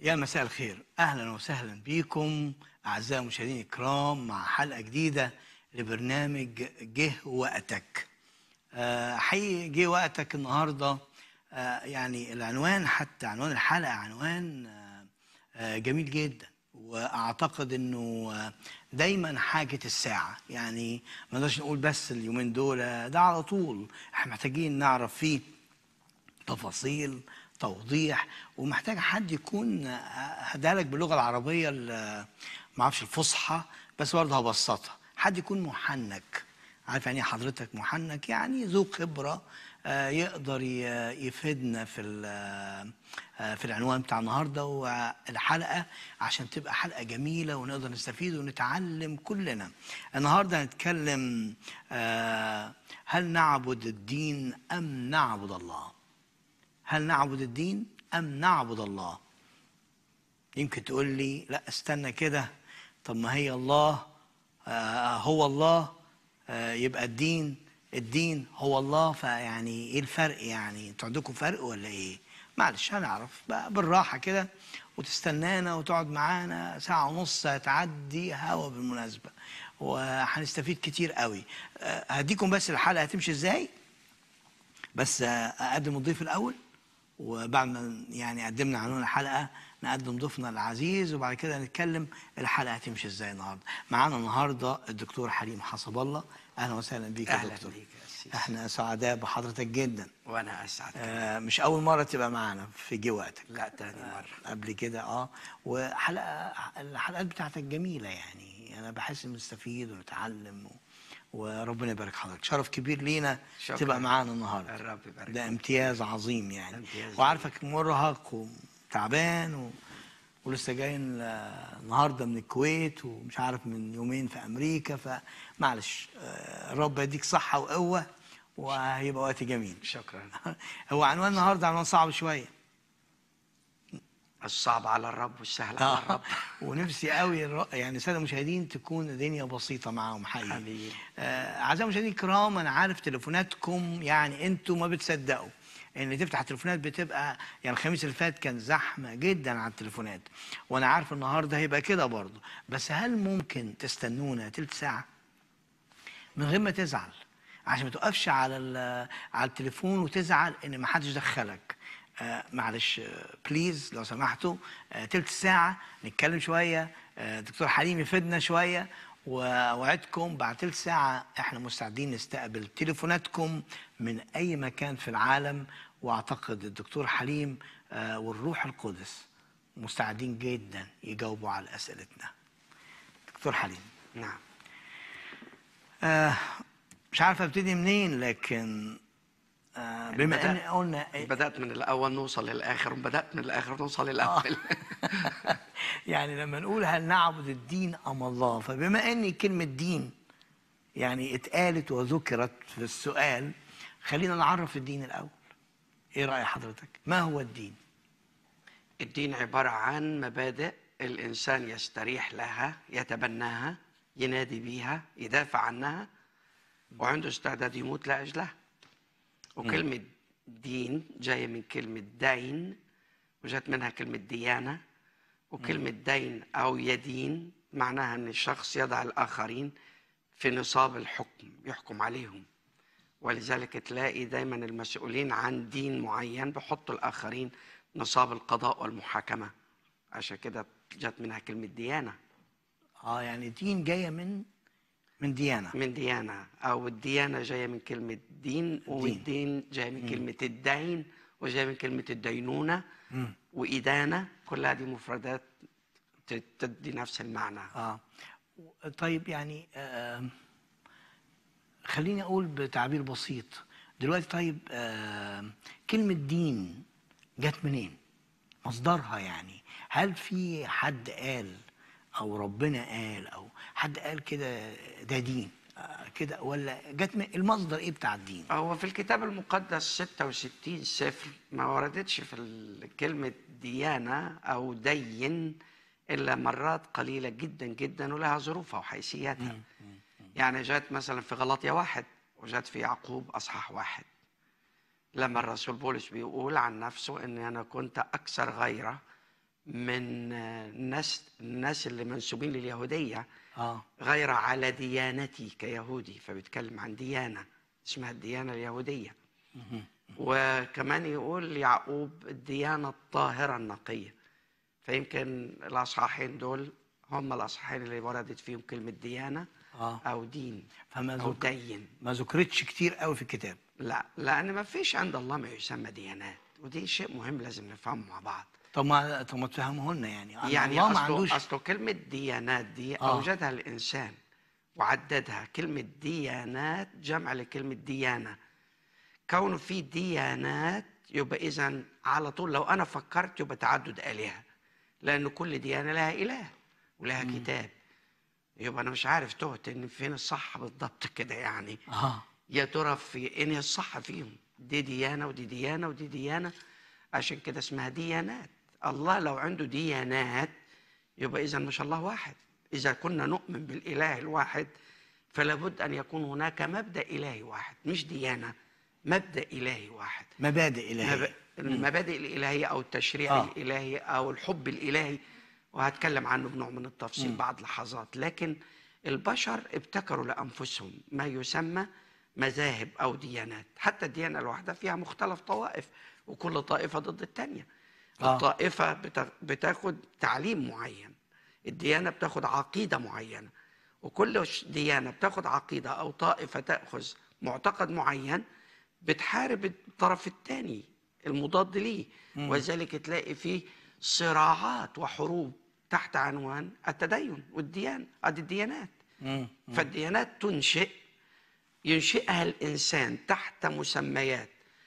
يا مساء الخير اهلا وسهلا بكم اعزائي المشاهدين الكرام مع حلقه جديده لبرنامج جه وقتك آه، حقيقي جه وقتك النهارده آه، يعني العنوان حتى عنوان الحلقه عنوان آه، آه، جميل جدا واعتقد انه آه، دايما حاجه الساعه يعني ما نقدرش نقول بس اليومين دول آه، ده على طول احنا محتاجين نعرف فيه تفاصيل توضيح ومحتاج حد يكون هديها لك باللغه العربيه ال- ما اعرفش الفصحى بس برضه هبسطها حد يكون محنك عارف يعني ايه حضرتك محنك يعني ذو خبره آه، يقدر ي- يفيدنا في ال- آه، في العنوان بتاع النهارده والحلقه عشان تبقى حلقه جميله ونقدر نستفيد ونتعلم كلنا. النهارده هنتكلم آه، هل نعبد الدين ام نعبد الله؟ هل نعبد الدين ام نعبد الله يمكن تقول لي لا استنى كده طب ما هي الله آه هو الله آه يبقى الدين الدين هو الله فيعني ايه الفرق يعني انتوا عندكم فرق ولا ايه معلش هنعرف بقى بالراحه كده وتستنانا وتقعد معانا ساعه ونص هتعدي هوا بالمناسبه وهنستفيد كتير قوي آه هديكم بس الحلقه هتمشي ازاي بس آه، اقدم الضيف الاول وبعد ما يعني قدمنا عنوان الحلقه نقدم ضيفنا العزيز وبعد كده نتكلم الحلقه هتمشي ازاي النهارده معانا النهارده الدكتور حليم حسب الله اهلا وسهلا بيك يا أهلاً دكتور بيك يا أسيس. احنا سعداء بحضرتك جدا وانا اسعد آه مش اول مره تبقى معانا في جه وقتك لا تاني مره قبل كده اه وحلقه الحلقات بتاعتك جميله يعني انا بحس بنستفيد ونتعلم و... وربنا يبارك حضرتك شرف كبير لينا شكراً. تبقى معانا النهارده الرب يبارك ده فيك. امتياز عظيم يعني امتياز وعارفك مرهق وتعبان و... ولسه جاي ال- النهارده من الكويت ومش عارف من يومين في امريكا فمعلش آه، الرب يديك صحه وقوه وهيبقى وقت جميل شكرا هو عنوان النهارده عنوان صعب شويه الصعب على الرب والسهل على آه. الرب ونفسي قوي الر- يعني الساده المشاهدين تكون الدنيا بسيطه معاهم حقيقي آمين. آه، اعزائي المشاهدين الكرام انا عارف تليفوناتكم يعني انتوا ما بتصدقوا ان تفتح التليفونات بتبقى يعني الخميس اللي فات كان زحمه جدا على التليفونات وانا عارف النهارده هيبقى كده برضه بس هل ممكن تستنونا تلت ساعه من غير ما تزعل عشان ما تقفش على ال- على التليفون وتزعل ان ما حدش دخلك آه معلش آه، بليز لو سمحتوا آه تلت ساعة نتكلم شوية آه دكتور حليم يفيدنا شوية ووعدكم بعد تلت ساعة احنا مستعدين نستقبل تليفوناتكم من أي مكان في العالم وأعتقد الدكتور حليم آه والروح القدس مستعدين جدا يجاوبوا على أسئلتنا دكتور حليم نعم آه مش عارف ابتدي منين لكن آه بما بدأ- ان قلنا إيه، بدات من الاول نوصل للاخر وبدات من الاخر نوصل للاول يعني لما نقول هل نعبد الدين ام الله فبما ان كلمه دين يعني اتقالت وذكرت في السؤال خلينا نعرف الدين الاول ايه راي حضرتك ما هو الدين الدين عباره عن مبادئ الانسان يستريح لها يتبناها ينادي بيها يدافع عنها وعنده استعداد يموت لاجلها وكلمه دين جايه من كلمه دين وجات منها كلمه ديانه وكلمه دين او يدين معناها ان الشخص يضع الاخرين في نصاب الحكم يحكم عليهم ولذلك تلاقي دايما المسؤولين عن دين معين بيحطوا الاخرين نصاب القضاء والمحاكمه عشان كده جت منها كلمه ديانه اه يعني دين جايه من من ديانه من ديانه او الديانه جايه من كلمه دين والدين جاي من كلمه الدين وجاي من كلمه الدينونه وادانه كلها دي مفردات ت- تدي نفس المعنى اه طيب يعني آه خليني اقول بتعبير بسيط دلوقتي طيب آه كلمة دين جت منين؟ مصدرها يعني هل في حد قال او ربنا قال او حد قال كده ده دين آه كده ولا جت من المصدر ايه بتاع الدين؟ هو في الكتاب المقدس 66 سفر ما وردتش في ال- كلمة ديانة أو دين إلا مرات قليلة جدا جدا ولها ظروفها وحيثياتها يعني جات مثلا في غلطية واحد وجات في يعقوب أصحاح واحد لما الرسول بولس بيقول عن نفسه أن أنا كنت أكثر غيرة من آه، الناس الناس اللي منسوبين لليهوديه اه غير على ديانتي كيهودي فبيتكلم عن ديانه اسمها الديانه اليهوديه وكمان يقول يعقوب الديانه الطاهره النقيه فيمكن الاصحاحين دول هم الاصحاحين اللي وردت فيهم كلمه ديانه اه او دين فما او ذكر دين ما ذكرتش كتير قوي في الكتاب لا لان ما فيش عند الله ما يسمى ديانات ودي شيء مهم لازم نفهمه مع بعض طب ما طب ما تفهمه لنا يعني أنا يعني الله ما اصله عندوش اصله كلمه ديانات دي آه. اوجدها الانسان وعددها كلمه ديانات جمع لكلمه ديانه كونه في ديانات يبقى اذا على طول لو انا فكرت يبقى تعدد الهه لان كل ديانه لها اله ولها كتاب يبقى انا مش عارف تهت ان فين الصح بالضبط كده يعني اه يا ترى في انهي الصح فيهم دي ديانه ودي ديانه ودي ديانه عشان كده اسمها ديانات الله لو عنده ديانات يبقى اذا مش الله واحد اذا كنا نؤمن بالاله الواحد فلا بد ان يكون هناك مبدا الهي واحد مش ديانه مبدا الهي واحد مبادئ الهيه مب- المبادئ الالهيه او التشريع آه. آه. الالهي او الحب الالهي وهتكلم عنه بنوع من التفصيل مم. بعد لحظات لكن البشر ابتكروا لانفسهم ما يسمى مذاهب او ديانات حتى الديانه الواحده فيها مختلف طوائف وكل طائفه ضد الثانيه آه. الطائفه بتا- بتاخد تعليم معين الديانه بتاخد عقيده معينه وكل ش- ديانه بتاخد عقيده او طائفه تاخذ معتقد معين بتحارب الطرف الثاني المضاد ليه وذلك تلاقي فيه صراعات وحروب تحت عنوان التدين والديان ادي الديانات مم. فالديانات تنشئ ينشئها الانسان تحت مسميات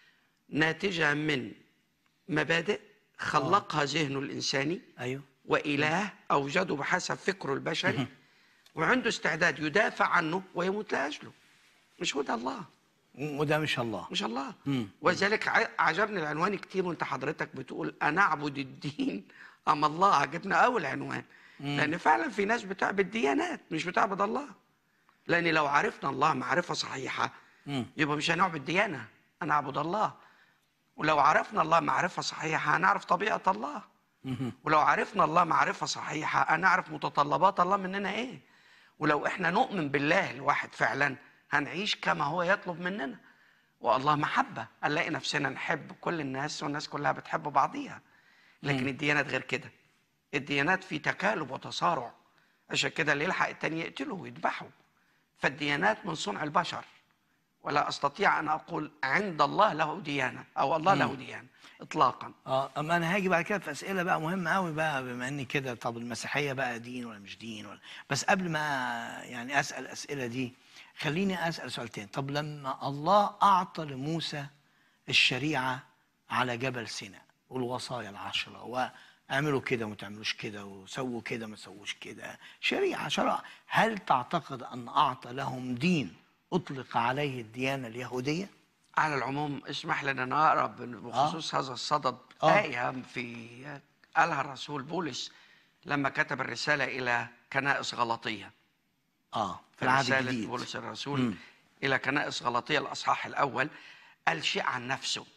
ناتجه من مبادئ خلقها ذهنه الانساني ايوه واله اوجده بحسب فكره البشري وعنده استعداد يدافع عنه ويموت لاجله مش هو ده الله وده مش الله مش الله مم. وذلك ع- عجبني العنوان كتير وانت حضرتك بتقول انا اعبد الدين ام الله عجبنا قوي العنوان لان فعلا في ناس بتعبد ديانات مش بتعبد الله لان لو عرفنا الله معرفه صحيحه مم. يبقى مش هنعبد ديانه انا اعبد الله ولو عرفنا الله معرفه صحيحه هنعرف طبيعه الله مم. ولو عرفنا الله معرفة صحيحة هنعرف متطلبات الله مننا ايه ولو احنا نؤمن بالله الواحد فعلا هنعيش كما هو يطلب مننا والله محبة هنلاقي نفسنا نحب كل الناس والناس كلها بتحب بعضيها لكن الديانات غير كده الديانات في تكالب وتصارع عشان كده اللي يلحق التاني يقتله ويذبحه فالديانات من صنع البشر ولا استطيع ان اقول عند الله له ديانه او الله له ديانه اطلاقا اه اما انا هاجي بعد كده في اسئله بقى مهمه قوي بقى بما اني كده طب المسيحيه بقى دين ولا مش دين ولا بس قبل ما يعني اسال الاسئله دي خليني اسال سؤال تاني طب لما الله اعطى لموسى الشريعه على جبل سيناء والوصايا العشره واعملوا كده وما تعملوش كده وسووا كده ما تسووش كده شريعه شرع هل تعتقد ان اعطى لهم دين اطلق عليه الديانه اليهوديه؟ على العموم اسمح لنا نقرا بخصوص هذا الصدد آه. آية في قالها الرسول بولس لما كتب الرسالة إلى كنائس غلطية اه في العهد رسالة الجديد بولس الرسول مم. إلى كنائس غلطية الأصحاح الأول قال شيء عن نفسه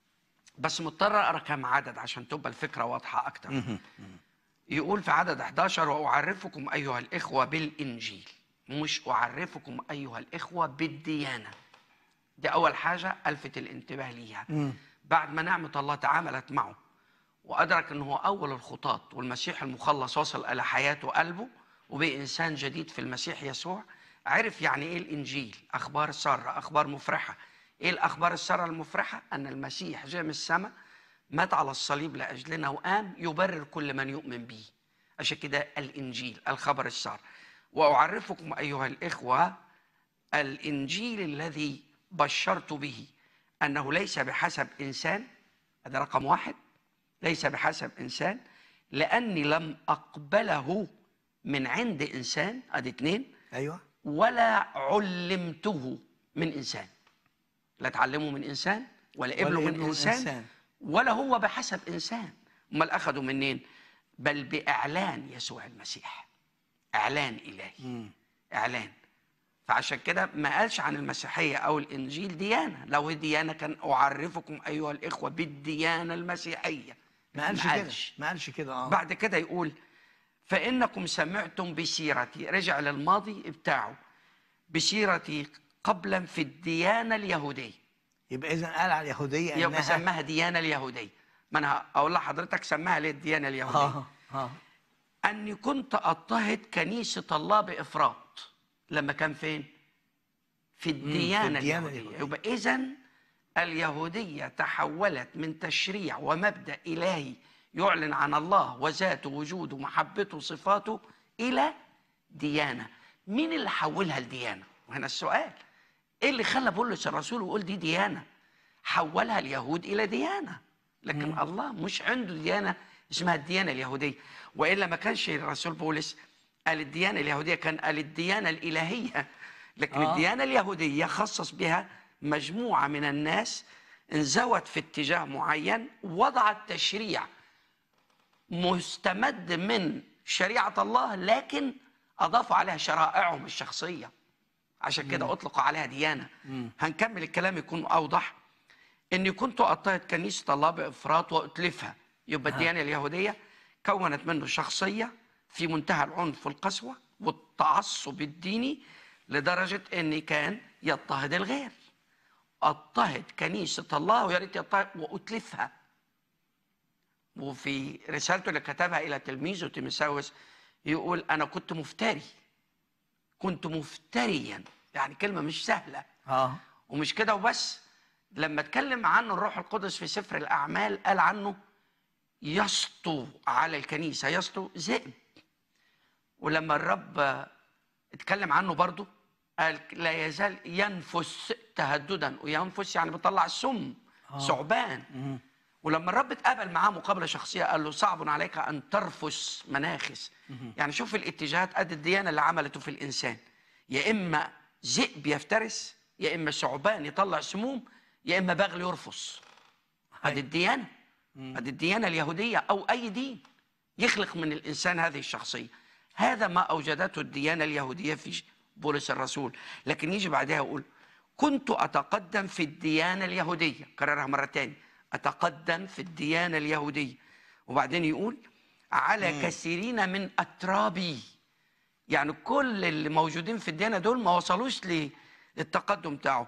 بس مضطر أقرأ كم عدد عشان تبقى الفكرة واضحة أكتر مهم. يقول في عدد 11 وأعرفكم أيها الإخوة بالإنجيل مش أعرفكم أيها الإخوة بالديانة دي أول حاجة ألفت الانتباه ليها مم. بعد ما نعمة الله تعاملت معه وأدرك أنه هو أول الخطاة والمسيح المخلص وصل إلى حياته وقلبه وبقى إنسان جديد في المسيح يسوع عرف يعني إيه الإنجيل أخبار سارة أخبار مفرحة إيه الأخبار السارة المفرحة أن المسيح جاء من السماء مات على الصليب لأجلنا وقام يبرر كل من يؤمن به عشان كده الإنجيل الخبر السار وأعرفكم أيها الإخوة الإنجيل الذي بشرت به أنه ليس بحسب إنسان هذا رقم واحد ليس بحسب إنسان لأني لم أقبله من عند إنسان أدي اتنين ايوه ولا علمته من إنسان لا تعلمه من إنسان ولا قبله من إنسان ولا هو بحسب إنسان أمال أخذوا منين بل بإعلان يسوع المسيح إعلان إلهي مم. إعلان فعشان كده ما قالش عن المسيحية أو الإنجيل ديانة لو هي ديانة كان أعرفكم أيها الإخوة بالديانة المسيحية ما قالش ما كده قالش. ما قالش كده اه بعد كده يقول فإنكم سمعتم بسيرتي رجع للماضي بتاعه بسيرتي قبلا في الديانة اليهودية يبقى اذا قال على اليهوديه يبقى انها سماها ديانة اليهودية ما أنا أقول لحضرتك سماها ليه الديانة اليهودية اه اه أني كنت أضطهد كنيسة الله بإفراط لما كان فين؟ في الديانة, الديانة اليهودية اليهودية. يبقى إذا اليهودية تحولت من تشريع ومبدأ إلهي يعلن عن الله وذاته وجوده محبته صفاته إلى ديانة مين اللي حولها لديانة؟ وهنا السؤال إيه اللي خلى بولس الرسول يقول دي ديانة؟ حولها اليهود إلى ديانة لكن الله مش عنده ديانة اسمها الديانة اليهودية وإلا ما كانش الرسول بولس قال الديانة اليهودية كان قال الديانة الإلهية لكن آه. آه. الديانة اليهودية خصص بها مجموعة من الناس انزوت في اتجاه معين وضعت تشريع مستمد من شريعة الله لكن أضافوا عليها شرائعهم الشخصية عشان كده أطلقوا عليها ديانة هنكمل الكلام يكون أوضح إني كنت أضطهد كنيسة الله بإفراط وأتلفها يبقى الديانة اليهودية كونت منه شخصية في منتهى العنف والقسوة والتعصب الديني لدرجة إن كان يضطهد الغير اضطهد كنيسة الله ويا ريت يضطهد وأتلفها وفي رسالته اللي كتبها إلى تلميذه تيمساوس يقول أنا كنت مفتري كنت مفتريا يعني كلمة مش سهلة اه ومش كده وبس لما اتكلم عنه الروح القدس في سفر الأعمال قال عنه يسطو على الكنيسة يسطو ذئب ولما الرب اتكلم عنه برضه قال لا يزال ينفس تهددا وينفس يعني بيطلع السم ثعبان ولما الرب اتقابل معاه مقابله شخصيه قال له صعب عليك ان ترفس مناخس يعني شوف الاتجاهات قد الديانه اللي عملته في الانسان يا اما ذئب يفترس يا اما ثعبان يطلع سموم يا اما بغل يرفس هذه الديانه هذه الديانه اليهوديه او اي دين يخلق من الانسان هذه الشخصيه هذا ما اوجدته الديانه اليهوديه في بولس الرسول لكن يجي بعدها يقول كنت اتقدم في الديانه اليهوديه كررها مره تاني اتقدم في الديانه اليهوديه وبعدين يقول على كثيرين من اترابي يعني كل اللي موجودين في الديانه دول ما وصلوش للتقدم بتاعه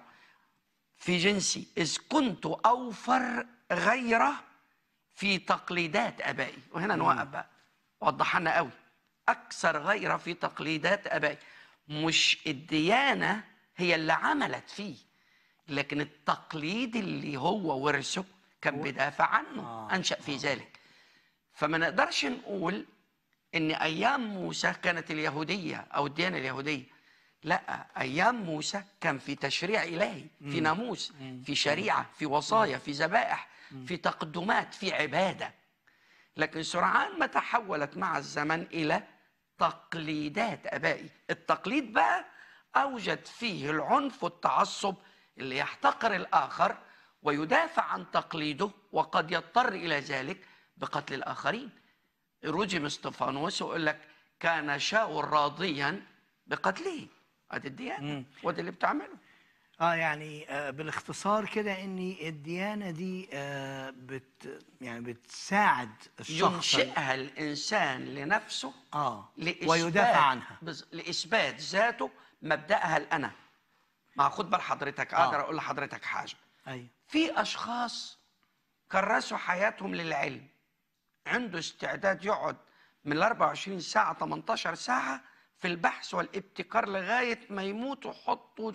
في جنسي إذ كنت أوفر غيره في تقليدات أبائي وهنا نوقف بقى وضح لنا قوي أكثر غيره في تقليدات أبائي مش الديانة هي اللي عملت فيه لكن التقليد اللي هو ورثه كان بيدافع عنه آه. أنشأ في ذلك فما نقدرش نقول ان ايام موسى كانت اليهوديه او الديانه اليهوديه لا ايام موسى كان في تشريع الهي في ناموس في شريعه في وصايا في ذبائح في تقدمات في عباده لكن سرعان ما تحولت مع الزمن الى تقليدات ابائي التقليد بقى اوجد فيه العنف والتعصب اللي يحتقر الاخر ويدافع عن تقليده وقد يضطر الى ذلك بقتل الاخرين رجم استفانوس ويقول لك كان شاول راضيا بقتله ادي الديانه وده اللي بتعمله اه يعني آه بالاختصار كده ان الديانه دي آه بت يعني بتساعد الشخص ينشئها الانسان لنفسه اه لإثبات ويدافع عنها بز- لاثبات ذاته مبداها الانا ما خد بال حضرتك اقدر آه. اقول لحضرتك حاجه ايوه في اشخاص كرسوا حياتهم للعلم عنده استعداد يقعد من ال 24 ساعه 18 ساعه في البحث والابتكار لغايه ما يموت ويحطوا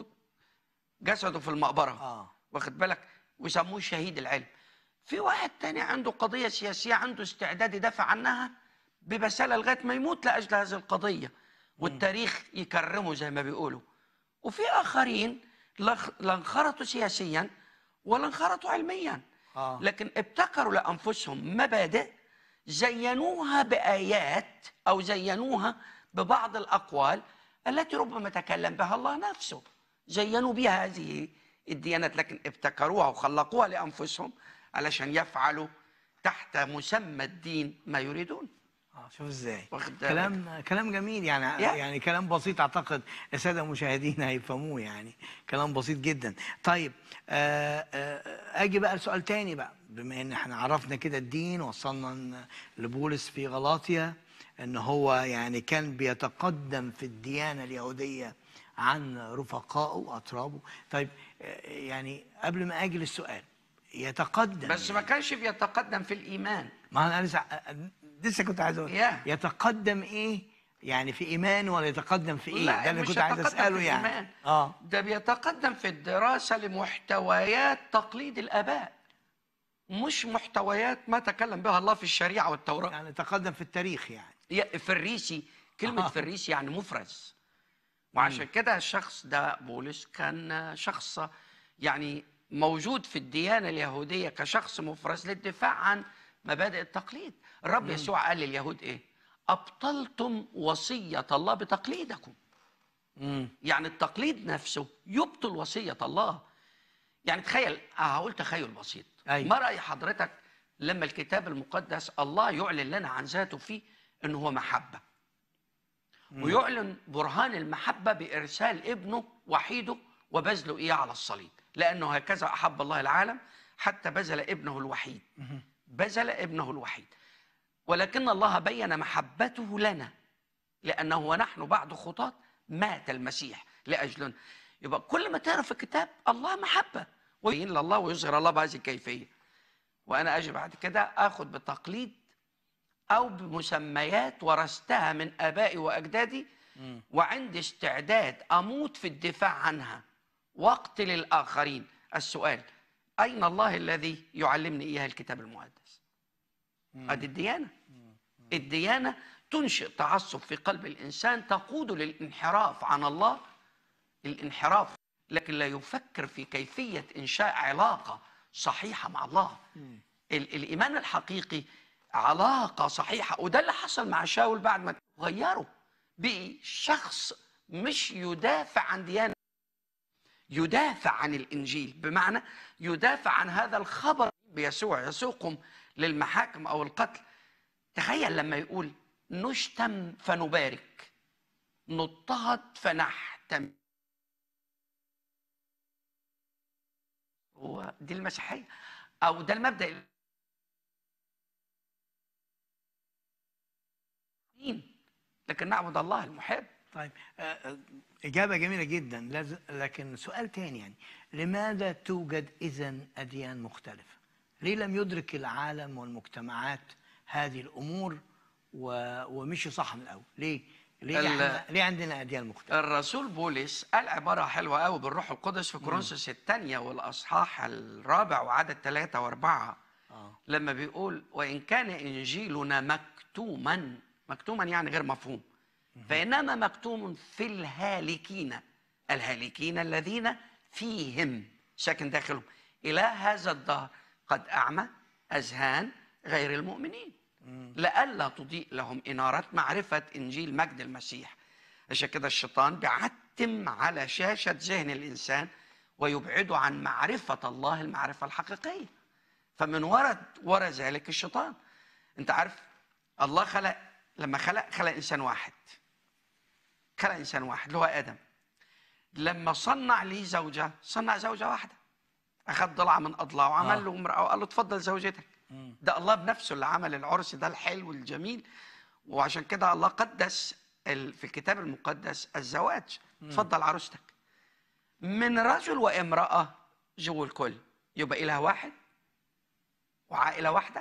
جسده في المقبره اه واخد بالك ويسموه شهيد العلم في واحد تاني عنده قضية سياسية عنده استعداد يدافع عنها ببسالة لغاية ما يموت لأجل هذه القضية والتاريخ يكرمه زي ما بيقولوا وفي آخرين لا لا انخرطوا سياسيا ولا انخرطوا علميا آه. لكن ابتكروا لأنفسهم مبادئ زينوها بآيات أو زينوها ببعض الأقوال التي ربما تكلم بها الله نفسه زينوا بها هذه الديانات لكن ابتكروها وخلقوها لأنفسهم علشان يفعلوا تحت مسمى الدين ما يريدون شوف ازاي واخد بالك؟ كلام كلام جميل يعني يا. يعني كلام بسيط اعتقد الساده المشاهدين هيفهموه يعني كلام بسيط جدا طيب آه آه اجي بقى لسؤال تاني بقى بما ان احنا عرفنا كده الدين وصلنا ن- لبولس في غلاطيا ان هو يعني كان بيتقدم في الديانه اليهوديه عن رفقائه واطرابه طيب آه يعني قبل ما اجي للسؤال يتقدم بس ما كانش بيتقدم في الايمان ما انا لسه لسه كنت عايز اقول يا. يتقدم ايه يعني في ايمان ولا يتقدم في ايه ده اللي مش كنت عايز يتقدم اساله في يعني الإيمان. اه ده بيتقدم في الدراسة لمحتويات تقليد الآباء مش محتويات ما تكلم بها الله في الشريعة والتوراة يعني تقدم في التاريخ يعني يا- فريسي كلمة آه. فريسي يعني مفرز وعشان كده الشخص ده بولس كان شخص يعني موجود في الديانة اليهودية كشخص مفرز للدفاع عن مبادئ التقليد الرب يسوع قال لليهود ايه أبطلتم وصية الله بتقليدكم امم يعني التقليد نفسه يبطل وصية الله يعني تخيل آه، هقول تخيل بسيط أيوة. ما رأي حضرتك لما الكتاب المقدس الله يعلن لنا عن ذاته فيه أنه هو محبة ويعلن برهان المحبة بإرسال ابنه وحيده وبذله إياه على الصليب لأنه هكذا أحب الله العالم حتى بذل ابنه الوحيد بذل ابنه الوحيد ولكن الله بين محبته لنا لأنه ونحن بعد خطاة مات المسيح لأجلنا يبقى كل ما تقرا في الكتاب الله محبة ويبين لله ويظهر الله بهذه الكيفية وأنا أجي بعد كده آخذ بتقليد أو بمسميات ورثتها من آبائي وأجدادي وعندي استعداد أموت في الدفاع عنها واقتل الآخرين السؤال أين الله الذي يعلمني إياه الكتاب المقدس هذه الديانة الديانة تنشئ تعصب في قلب الإنسان تقوده للانحراف عن الله الانحراف لكن لا يفكر في كيفية إنشاء علاقة صحيحة مع الله ال- الإيمان الحقيقي علاقة صحيحة وده اللي حصل مع شاول بعد ما غيره بقي شخص مش يدافع عن ديانة يدافع عن الإنجيل بمعنى يدافع عن هذا الخبر بيسوع يسوقهم للمحاكم أو القتل تخيل لما يقول نشتم فنبارك نضطهد فنحتم هو دي المسيحية أو ده المبدأ لكن نعبد الله المحب طيب آه، آه، إجابة جميلة جدا لازم لكن سؤال تاني يعني لماذا توجد إذا أديان مختلفة؟ ليه لم يدرك العالم والمجتمعات هذه الأمور و... ومشي صح من الأول؟ ليه؟ ليه, ال- احنا... ليه عندنا أديان مختلفة؟ الرسول بولس قال عبارة حلوة قوي بالروح القدس في كورنثوس الثانية والأصحاح الرابع وعدد ثلاثة وأربعة آه. لما بيقول وإن كان إنجيلنا مكتوما مكتوما يعني غير مفهوم فإنما مكتوم في الهالكين الهالكين الذين فيهم ساكن داخلهم إلى هذا الدهر قد أعمى أذهان غير المؤمنين لئلا تضيء لهم إنارة معرفة إنجيل مجد المسيح عشان كده الشيطان بيعتم على شاشة ذهن الإنسان ويبعده عن معرفة الله المعرفة الحقيقية فمن ورد ورا ذلك الشيطان انت عارف الله خلق لما خلق خلق انسان واحد خلق انسان واحد اللي هو ادم لما صنع لي زوجه صنع زوجه واحده اخذ ضلع من اضلاعه وعمل آه. له امراه وقال له اتفضل زوجتك ده الله بنفسه اللي عمل العرس ده الحلو الجميل وعشان كده الله قدس ال- في الكتاب المقدس الزواج اتفضل عروستك من رجل وامراه جو الكل يبقى اله واحد وعائله واحده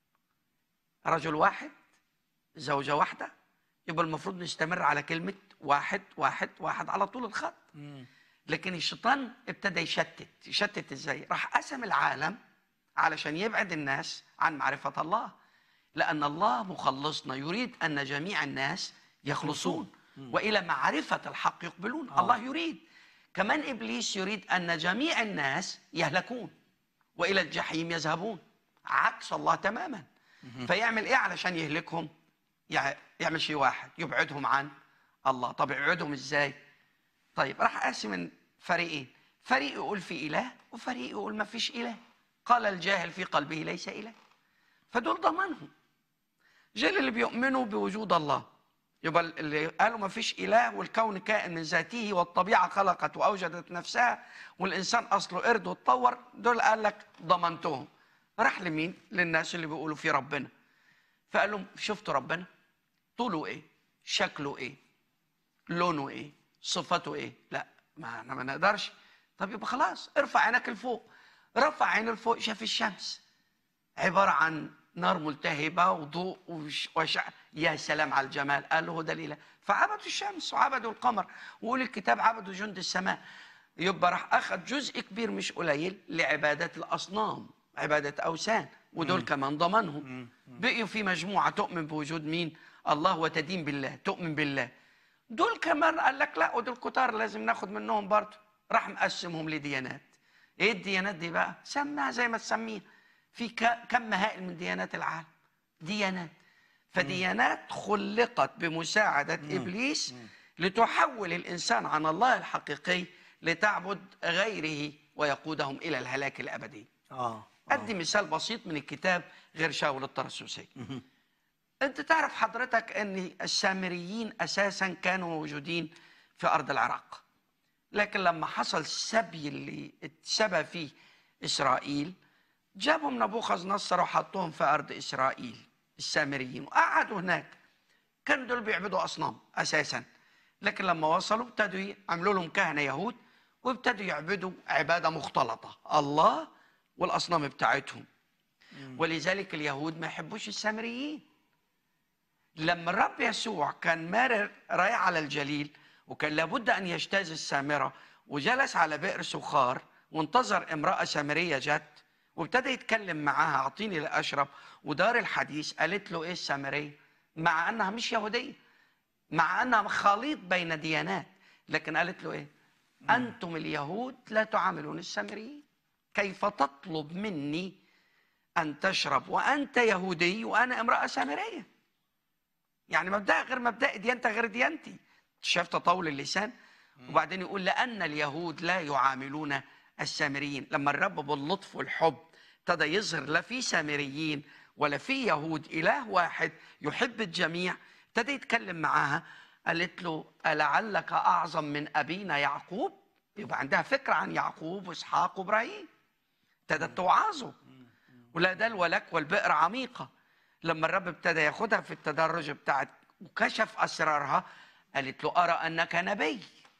رجل واحد زوجه واحده يبقى المفروض نستمر على كلمه واحد واحد واحد على طول الخط لكن الشيطان ابتدى يشتت يشتت ازاي راح قسم العالم علشان يبعد الناس عن معرفه الله لان الله مخلصنا يريد ان جميع الناس يخلصون والى معرفه الحق يقبلون آه. الله يريد كمان ابليس يريد ان جميع الناس يهلكون والى الجحيم يذهبون عكس الله تماما فيعمل ايه علشان يهلكهم يع- يعمل شيء واحد يبعدهم عن الله طب يبعدهم ازاي طيب راح اقسم فريقين فريق يقول في اله وفريق يقول ما فيش اله قال الجاهل في قلبه ليس اله فدول ضمنهم غير اللي بيؤمنوا بوجود الله يبقى اللي قالوا ما فيش اله والكون كائن من ذاته والطبيعه خلقت واوجدت نفسها والانسان اصله قرد واتطور دول قال لك ضمنتهم راح لمين؟ للناس اللي بيقولوا في ربنا فقال لهم شفتوا ربنا؟ طوله ايه؟ شكله ايه؟ لونه ايه؟ صفته ايه؟ لا ما احنا ما نقدرش طب يبقى خلاص ارفع عينك لفوق رفع عينه لفوق شاف الشمس عبارة عن نار ملتهبة وضوء وش وشع يا سلام على الجمال قال له ده الإله فعبدوا الشمس وعبدوا القمر ويقول الكتاب عبدوا جند السماء يبقى راح أخذ جزء كبير مش قليل لعبادة الأصنام عبادة أوثان ودول كمان ضمنهم بقيوا في مجموعة تؤمن بوجود مين الله وتدين بالله تؤمن بالله دول كمان قال لك لا ودول كتار لازم ناخد منهم برضه راح مقسمهم لديانات ايه الديانات دي بقى سماها زي ما تسميها في ك- كم هائل من ديانات العالم ديانات فديانات خلقت بمساعدة إبليس لتحول الإنسان عن الله الحقيقي لتعبد غيره ويقودهم إلى الهلاك الأبدي اه أدي مثال بسيط من الكتاب غير شاول الطرسوسي أنت تعرف حضرتك أن السامريين أساسا كانوا موجودين في أرض العراق لكن لما حصل السبي اللي اتسبى فيه إسرائيل جابهم نبوخذ نصر وحطوهم في أرض إسرائيل السامريين وقعدوا هناك كانوا دول بيعبدوا أصنام أساسا لكن لما وصلوا ابتدوا يعملوا لهم كهنة يهود وابتدوا يعبدوا عبادة مختلطة الله والأصنام بتاعتهم ولذلك اليهود ما يحبوش السامريين لما الرب يسوع كان مارر رايح على الجليل وكان لابد ان يجتاز السامره وجلس على بئر سخار وانتظر امراه سامريه جت وابتدى يتكلم معاها اعطيني لاشرب ودار الحديث قالت له ايه السامريه مع انها مش يهوديه مع انها خليط بين ديانات لكن قالت له ايه انتم اليهود لا تعاملون السامريين كيف تطلب مني ان تشرب وانت يهودي وانا امراه سامريه يعني مبدأ غير مبدأ ديانتك غير ديانتي شاف تطاول اللسان وبعدين يقول لأن اليهود لا يعاملون السامريين لما الرب باللطف والحب ابتدى يظهر لا في سامريين ولا في يهود إله واحد يحب الجميع ابتدى يتكلم معاها قالت له ألعلك أعظم من أبينا يعقوب يبقى عندها فكرة عن يعقوب وإسحاق وإبراهيم ابتدت توعظه ولا دل ولك والبئر عميقة لما الرب ابتدى ياخدها في التدرج بتاعت وكشف أسرارها قالت له أرى أنك نبي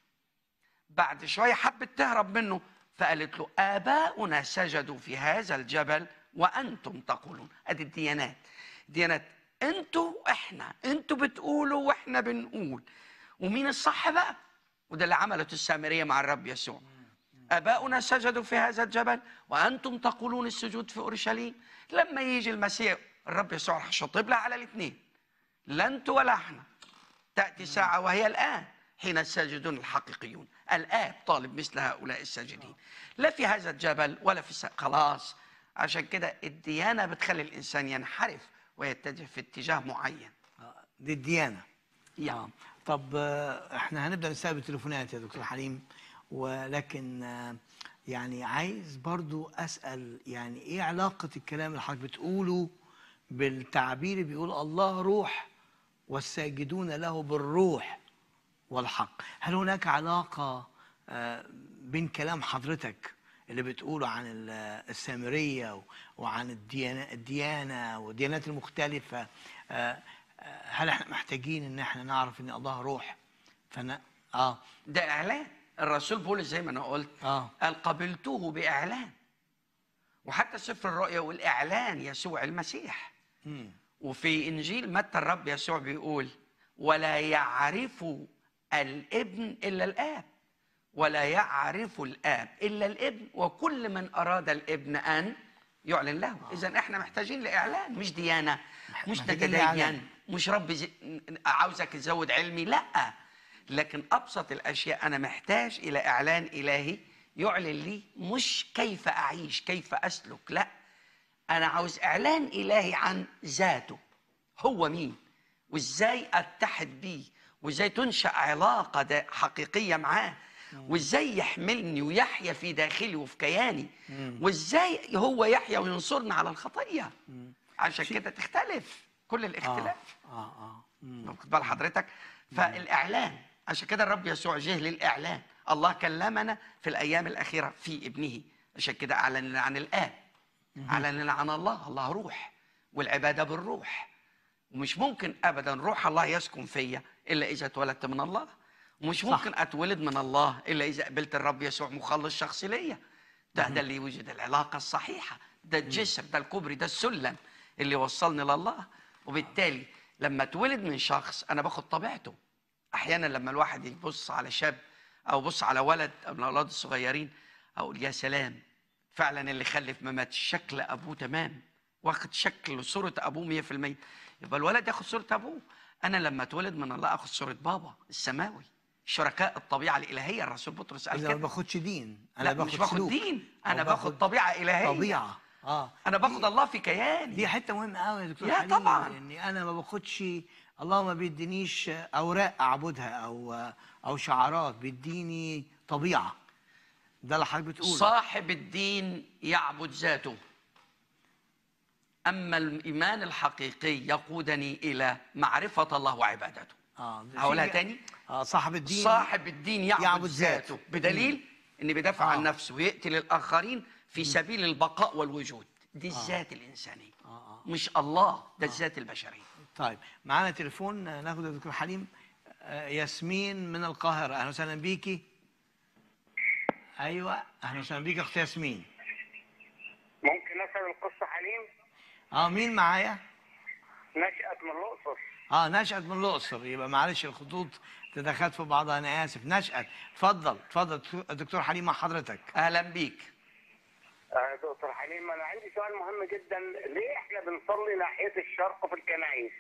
بعد شوية حبت تهرب منه فقالت له آباؤنا سجدوا في هذا الجبل وأنتم تقولون أدي الديانات ديانات أنتوا إحنا أنتوا بتقولوا وإحنا بنقول ومين الصح بقى وده اللي عملته السامرية مع الرب يسوع آباؤنا سجدوا في هذا الجبل وأنتم تقولون السجود في أورشليم لما يجي المسيح الرب يسوع راح شاطب لها على الاثنين لا أنتوا ولا احنا تأتي ساعة وهي الآن حين الساجدون الحقيقيون الآب طالب مثل هؤلاء الساجدين لا في هذا الجبل ولا في الس... خلاص عشان كده الديانة بتخلي الإنسان ينحرف ويتجه في اتجاه معين آه، دي الديانه يعني آه. طب آه، احنا هنبدا نستقبل تليفونات يا دكتور حليم ولكن آه، يعني عايز برضو اسال يعني ايه علاقه الكلام اللي حضرتك بتقوله بالتعبير اللي بيقول الله روح والساجدون له بالروح والحق هل هناك علاقه آه، بين كلام حضرتك اللي بتقوله عن ال- السامريه و- وعن الديانه الديانه والديانات المختلفه آه، آه، هل احنا محتاجين ان احنا نعرف ان الله روح فانا اه ده إعلان الرسول بولس زي ما أنا قلت اه قال قبلته بإعلان وحتى سفر الرؤيا يقول إعلان يسوع المسيح مم. وفي إنجيل متى الرب يسوع بيقول ولا يعرف الابن إلا الآب ولا يعرف الآب إلا الابن وكل من أراد الابن أن يعلن له إذا إحنا محتاجين لإعلان مش ديانة مش محتاجين لإعلان. نتدين مش رب زي... عاوزك تزود علمي لا لكن أبسط الأشياء أنا محتاج إلى إعلان إلهي يعلن لي مش كيف أعيش كيف أسلك لا أنا عاوز إعلان إلهي عن ذاته هو مين وإزاي أتحد بيه وإزاي تنشأ علاقة دا- حقيقية معاه وإزاي يحملني ويحيا في داخلي وفي كياني وإزاي هو يحيا وينصرنا على الخطية عشان كده تختلف كل الاختلاف اه اه مم. واخد بال حضرتك فالاعلان عشان كده الرب يسوع جه للاعلان الله كلمنا في الايام الاخيره في ابنه عشان كده اعلن لنا عن الاب اعلن لنا عن الله الله روح والعباده بالروح ومش ممكن ابدا روح الله يسكن فيا الا اذا اتولدت من الله ومش ممكن اتولد من الله الا اذا قبلت الرب يسوع مخلص شخصي ليا ده ده اللي يوجد العلاقه الصحيحه ده الجسر ده الكوبري ده السلم اللي وصلني لله وبالتالي لما اتولد من شخص انا باخد طبيعته احيانا لما الواحد يبص على شاب او يبص على ولد من الاولاد الصغيرين اقول يا سلام فعلا اللي خلف ما ماتش شكل ابوه تمام واخد شكل صوره ابوه 100% يبقى الولد ياخد صوره ابوه انا لما اتولد من الله اخد صوره بابا السماوي شركاء الطبيعه الالهيه الرسول بطرس قال اذا ما كده باخدش دين لا مش باخد سلوك. دين أو انا باخد طبيعه الهيه طبيعه اه انا باخد الله في كياني دي حته مهمه قوي يا دكتور يا حليم طبعاً. اني انا ما باخدش الله ما بيدينيش اوراق اعبدها او او شعارات بيديني طبيعه ده اللي حضرتك بتقوله صاحب الدين يعبد ذاته اما الايمان الحقيقي يقودني الى معرفه الله وعبادته اه ده هقولها شيء- تاني اه صاحب الدين صاحب الدين يعبد, يعبد ذاته ذاته. بدليل ان بيدافع عن آه. نفسه ويقتل الاخرين في سبيل البقاء والوجود دي الذات الانسانيه آه. مش الله ده الذات البشريه طيب معانا تليفون آه، ناخد يا دكتور حليم آه، ياسمين من القاهره اهلا وسهلا بيكي ايوه اهلا وسهلا بيكي اخت ياسمين ممكن اسال القصه حليم اه مين معايا نشأت من الاقصر اه نشأت من الأقصر يبقى معلش الخطوط تدخلت في بعضها أنا آسف نشأت اتفضل اتفضل دكتور حليم مع حضرتك اهلا بيك آه دكتور حليم انا عندي سؤال مهم جدا ليه احنا بنصلي ناحيه الشرق في الكنائس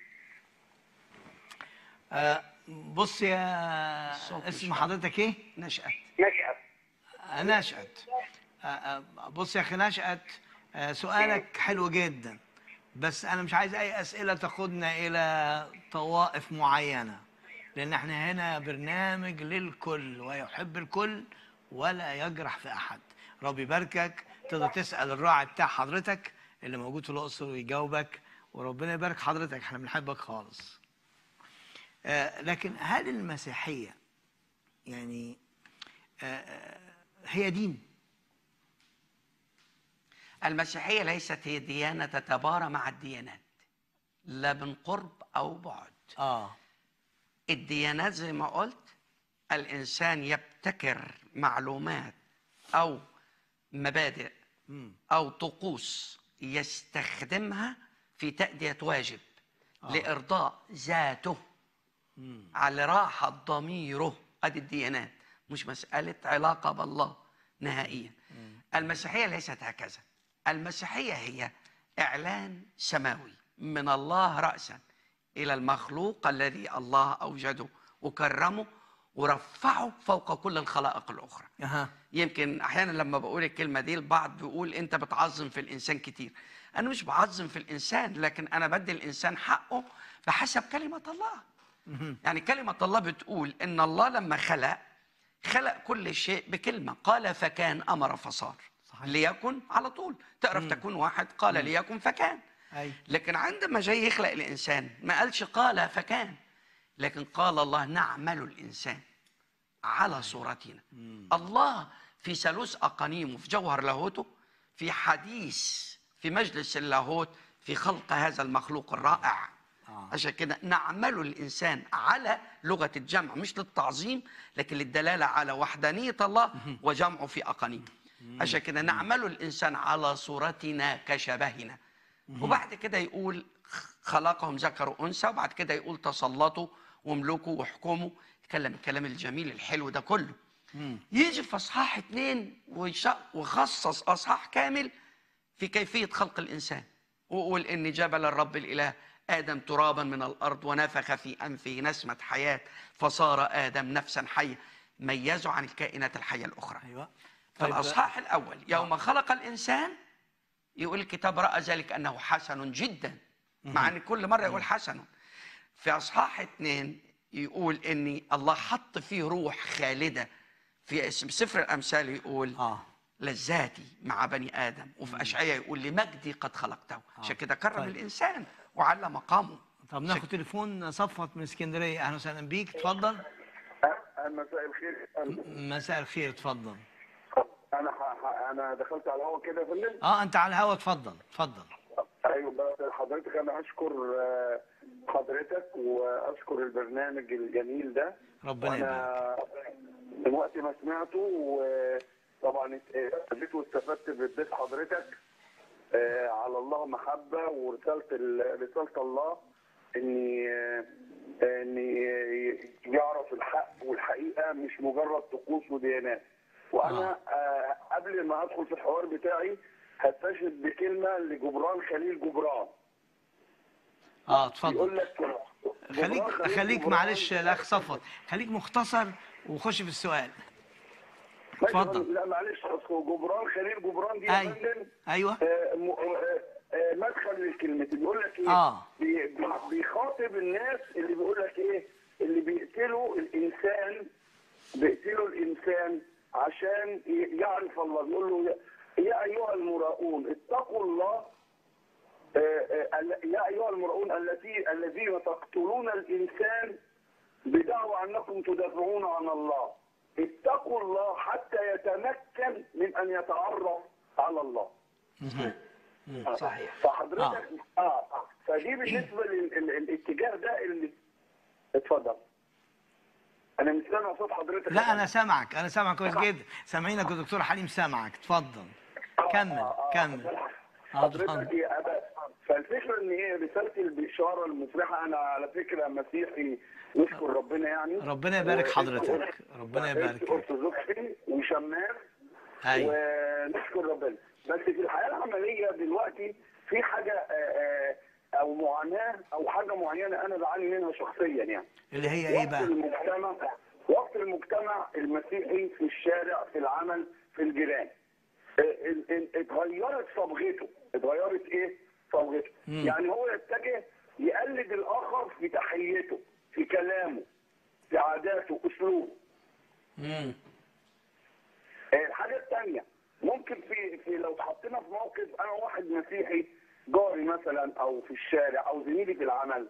آه بص يا الصوت اسم مش حضرتك ايه؟ نشأت نشأت آه نشأت آه آه بص يا أخي نشأت آه سؤالك حلو جدا بس أنا مش عايز أي أسئلة تاخدنا إلى طوائف معينة لأن احنا هنا برنامج للكل ويحب الكل ولا يجرح في أحد رب يباركك تقدر تسأل الراعي بتاع حضرتك اللي موجود في الأقصر ويجاوبك وربنا يبارك حضرتك احنا بنحبك خالص آه لكن هل المسيحية يعني آه آه، هي دين المسيحيه ليست هي ديانه تتبارى مع الديانات لا من قرب او بعد اه الديانات زي ما قلت الانسان يبتكر معلومات او مبادئ مم. او طقوس يستخدمها في تاديه واجب آه. لارضاء ذاته مم. على راحه ضميره ادي الديانات مش مساله علاقه بالله نهائيا المسيحيه ليست هكذا المسيحيه هي اعلان سماوي من الله راسا الى المخلوق الذي الله اوجده وكرمه ورفعه فوق كل الخلائق الاخرى اها يمكن احيانا لما بقول الكلمه دي البعض بيقول انت بتعظم في الانسان كتير انا مش بعظم في الانسان لكن انا بدي الانسان حقه بحسب كلمه الله مهم. يعني كلمه الله بتقول ان الله لما خلق خلق كل شيء بكلمه قال فكان امر فصار صحيح. ليكن على طول تعرف تكون واحد قال ليكن فكان اي لكن عندما جاي يخلق الانسان ما قالش قال فكان لكن قال الله نعمل الانسان على صورتنا الله في ثالوث اقانيمه في جوهر لاهوته في حديث في مجلس اللاهوت في خلق هذا المخلوق الرائع آه. عشان كده نعمل الانسان على لغه الجمع مش للتعظيم لكن للدلاله على وحدانيه الله وجمعه في اقانيم عشان كده نعمل الانسان على صورتنا كشبهنا وبعد كده يقول خلقهم ذكر وانثى وبعد كده يقول تسلطوا واملكوا واحكموا يتكلم الكلام الجميل الحلو ده كله مم. يجي في اصحاح اتنين ويش- وخصص اصحاح كامل في كيفيه خلق الانسان ويقول ان جبل الرب الاله ادم ترابا من الارض ونفخ في انفه نسمه حياه فصار ادم نفسا حيه ميزه عن الكائنات الحيه الاخرى ايوه طيب فالاصحاح الاول يوم خلق الانسان يقول الكتاب راى ذلك انه حسن جدا مع ان كل مره يقول حسن في اصحاح اثنين يقول ان الله حط فيه روح خالده في اسم سفر الامثال يقول اه لذاتي مع بني ادم وفي اشعياء يقول لمجدي قد خلقته عشان كده كرم طيب. الانسان وعلى مقامه طب ناخد تليفون صفوت من اسكندريه اهلا وسهلا بيك اتفضل أه، مساء الخير مساء الخير اتفضل انا ح- ح- انا دخلت على الهوا كده يا فندم اه انت على الهوا اتفضل اتفضل ايوه بس حضرتك انا اشكر آه، حضرتك واشكر البرنامج الجميل ده ربنا يبارك وانا من وقت ما سمعته وطبعا اتقابلت واستفدت بضيف حضرتك آه، على الله محبه ورساله ال- رساله الله اني آه، اني يعرف الحق والحقيقه مش مجرد طقوس وديانات وانا آه، قبل ما ادخل في الحوار بتاعي هستشهد بكلمه لجبران خليل جبران اه اتفضل يقول لك خليك جبران خليل خليك جبران- معلش الاخ صفوت خليك مختصر وخش في السؤال ماشي يا اتفضل. فندم. لا معلش أصل جبران خليل جبران دي يا ايوه فندم ايوه آه، م- آه، آه، مدخل للكلمة بيقول لك ايه؟ آه. بي- بي- بيخاطب الناس اللي بيقول لك ايه؟ اللي بيقتلوا الانسان بيقتلوا الانسان عشان ي- يعرف الله بيقول له يا- يا ايها المراؤون اتقوا الله آه، آه، ال- يا ايها المراؤون التي الذين تقتلون الانسان بدعوى انكم تدافعون عن الله اتقوا الله حتى يتمكن من ان يتعرف على الله آه. صحيح. فحضرتك اه, آه. فدي بالنسبه للاتجاه ده اللي اتفضل انا مش سامع صوت حضرتك لا انا سامعك انا سامعك كويس جدا سامعينك الدكتور حليم سامعك اتفضل كمل كمل اه اتفضل حضرتك يا أبا فالفكره ان هي رساله البشاره المفرحه انا على فكره مسيحي نشكر ربنا يعني ربنا يبارك و- حضرتك. ربنا يبارك. ارثوذكسي وشماس ايوه ونشكر ربنا بس في الحياه العمليه دلوقتي في حاجه آه، آه، او معاناه او حاجه معينه انا بعاني منها شخصيا يعني اللي هي ايه وقت بقى المجتمع وقت المجتمع المسيحي في الشارع في العمل في الجيران ال- ال- اتغيرت صبغته اتغيرت ايه صبغته مم. يعني هو يتجه يقلد الاخر في تحيته في كلامه في عاداته اسلوبه مم. الحاجه الثانيه ممكن في في لو اتحطينا في موقف انا واحد مسيحي جاري مثلا او في الشارع او زميلي في العمل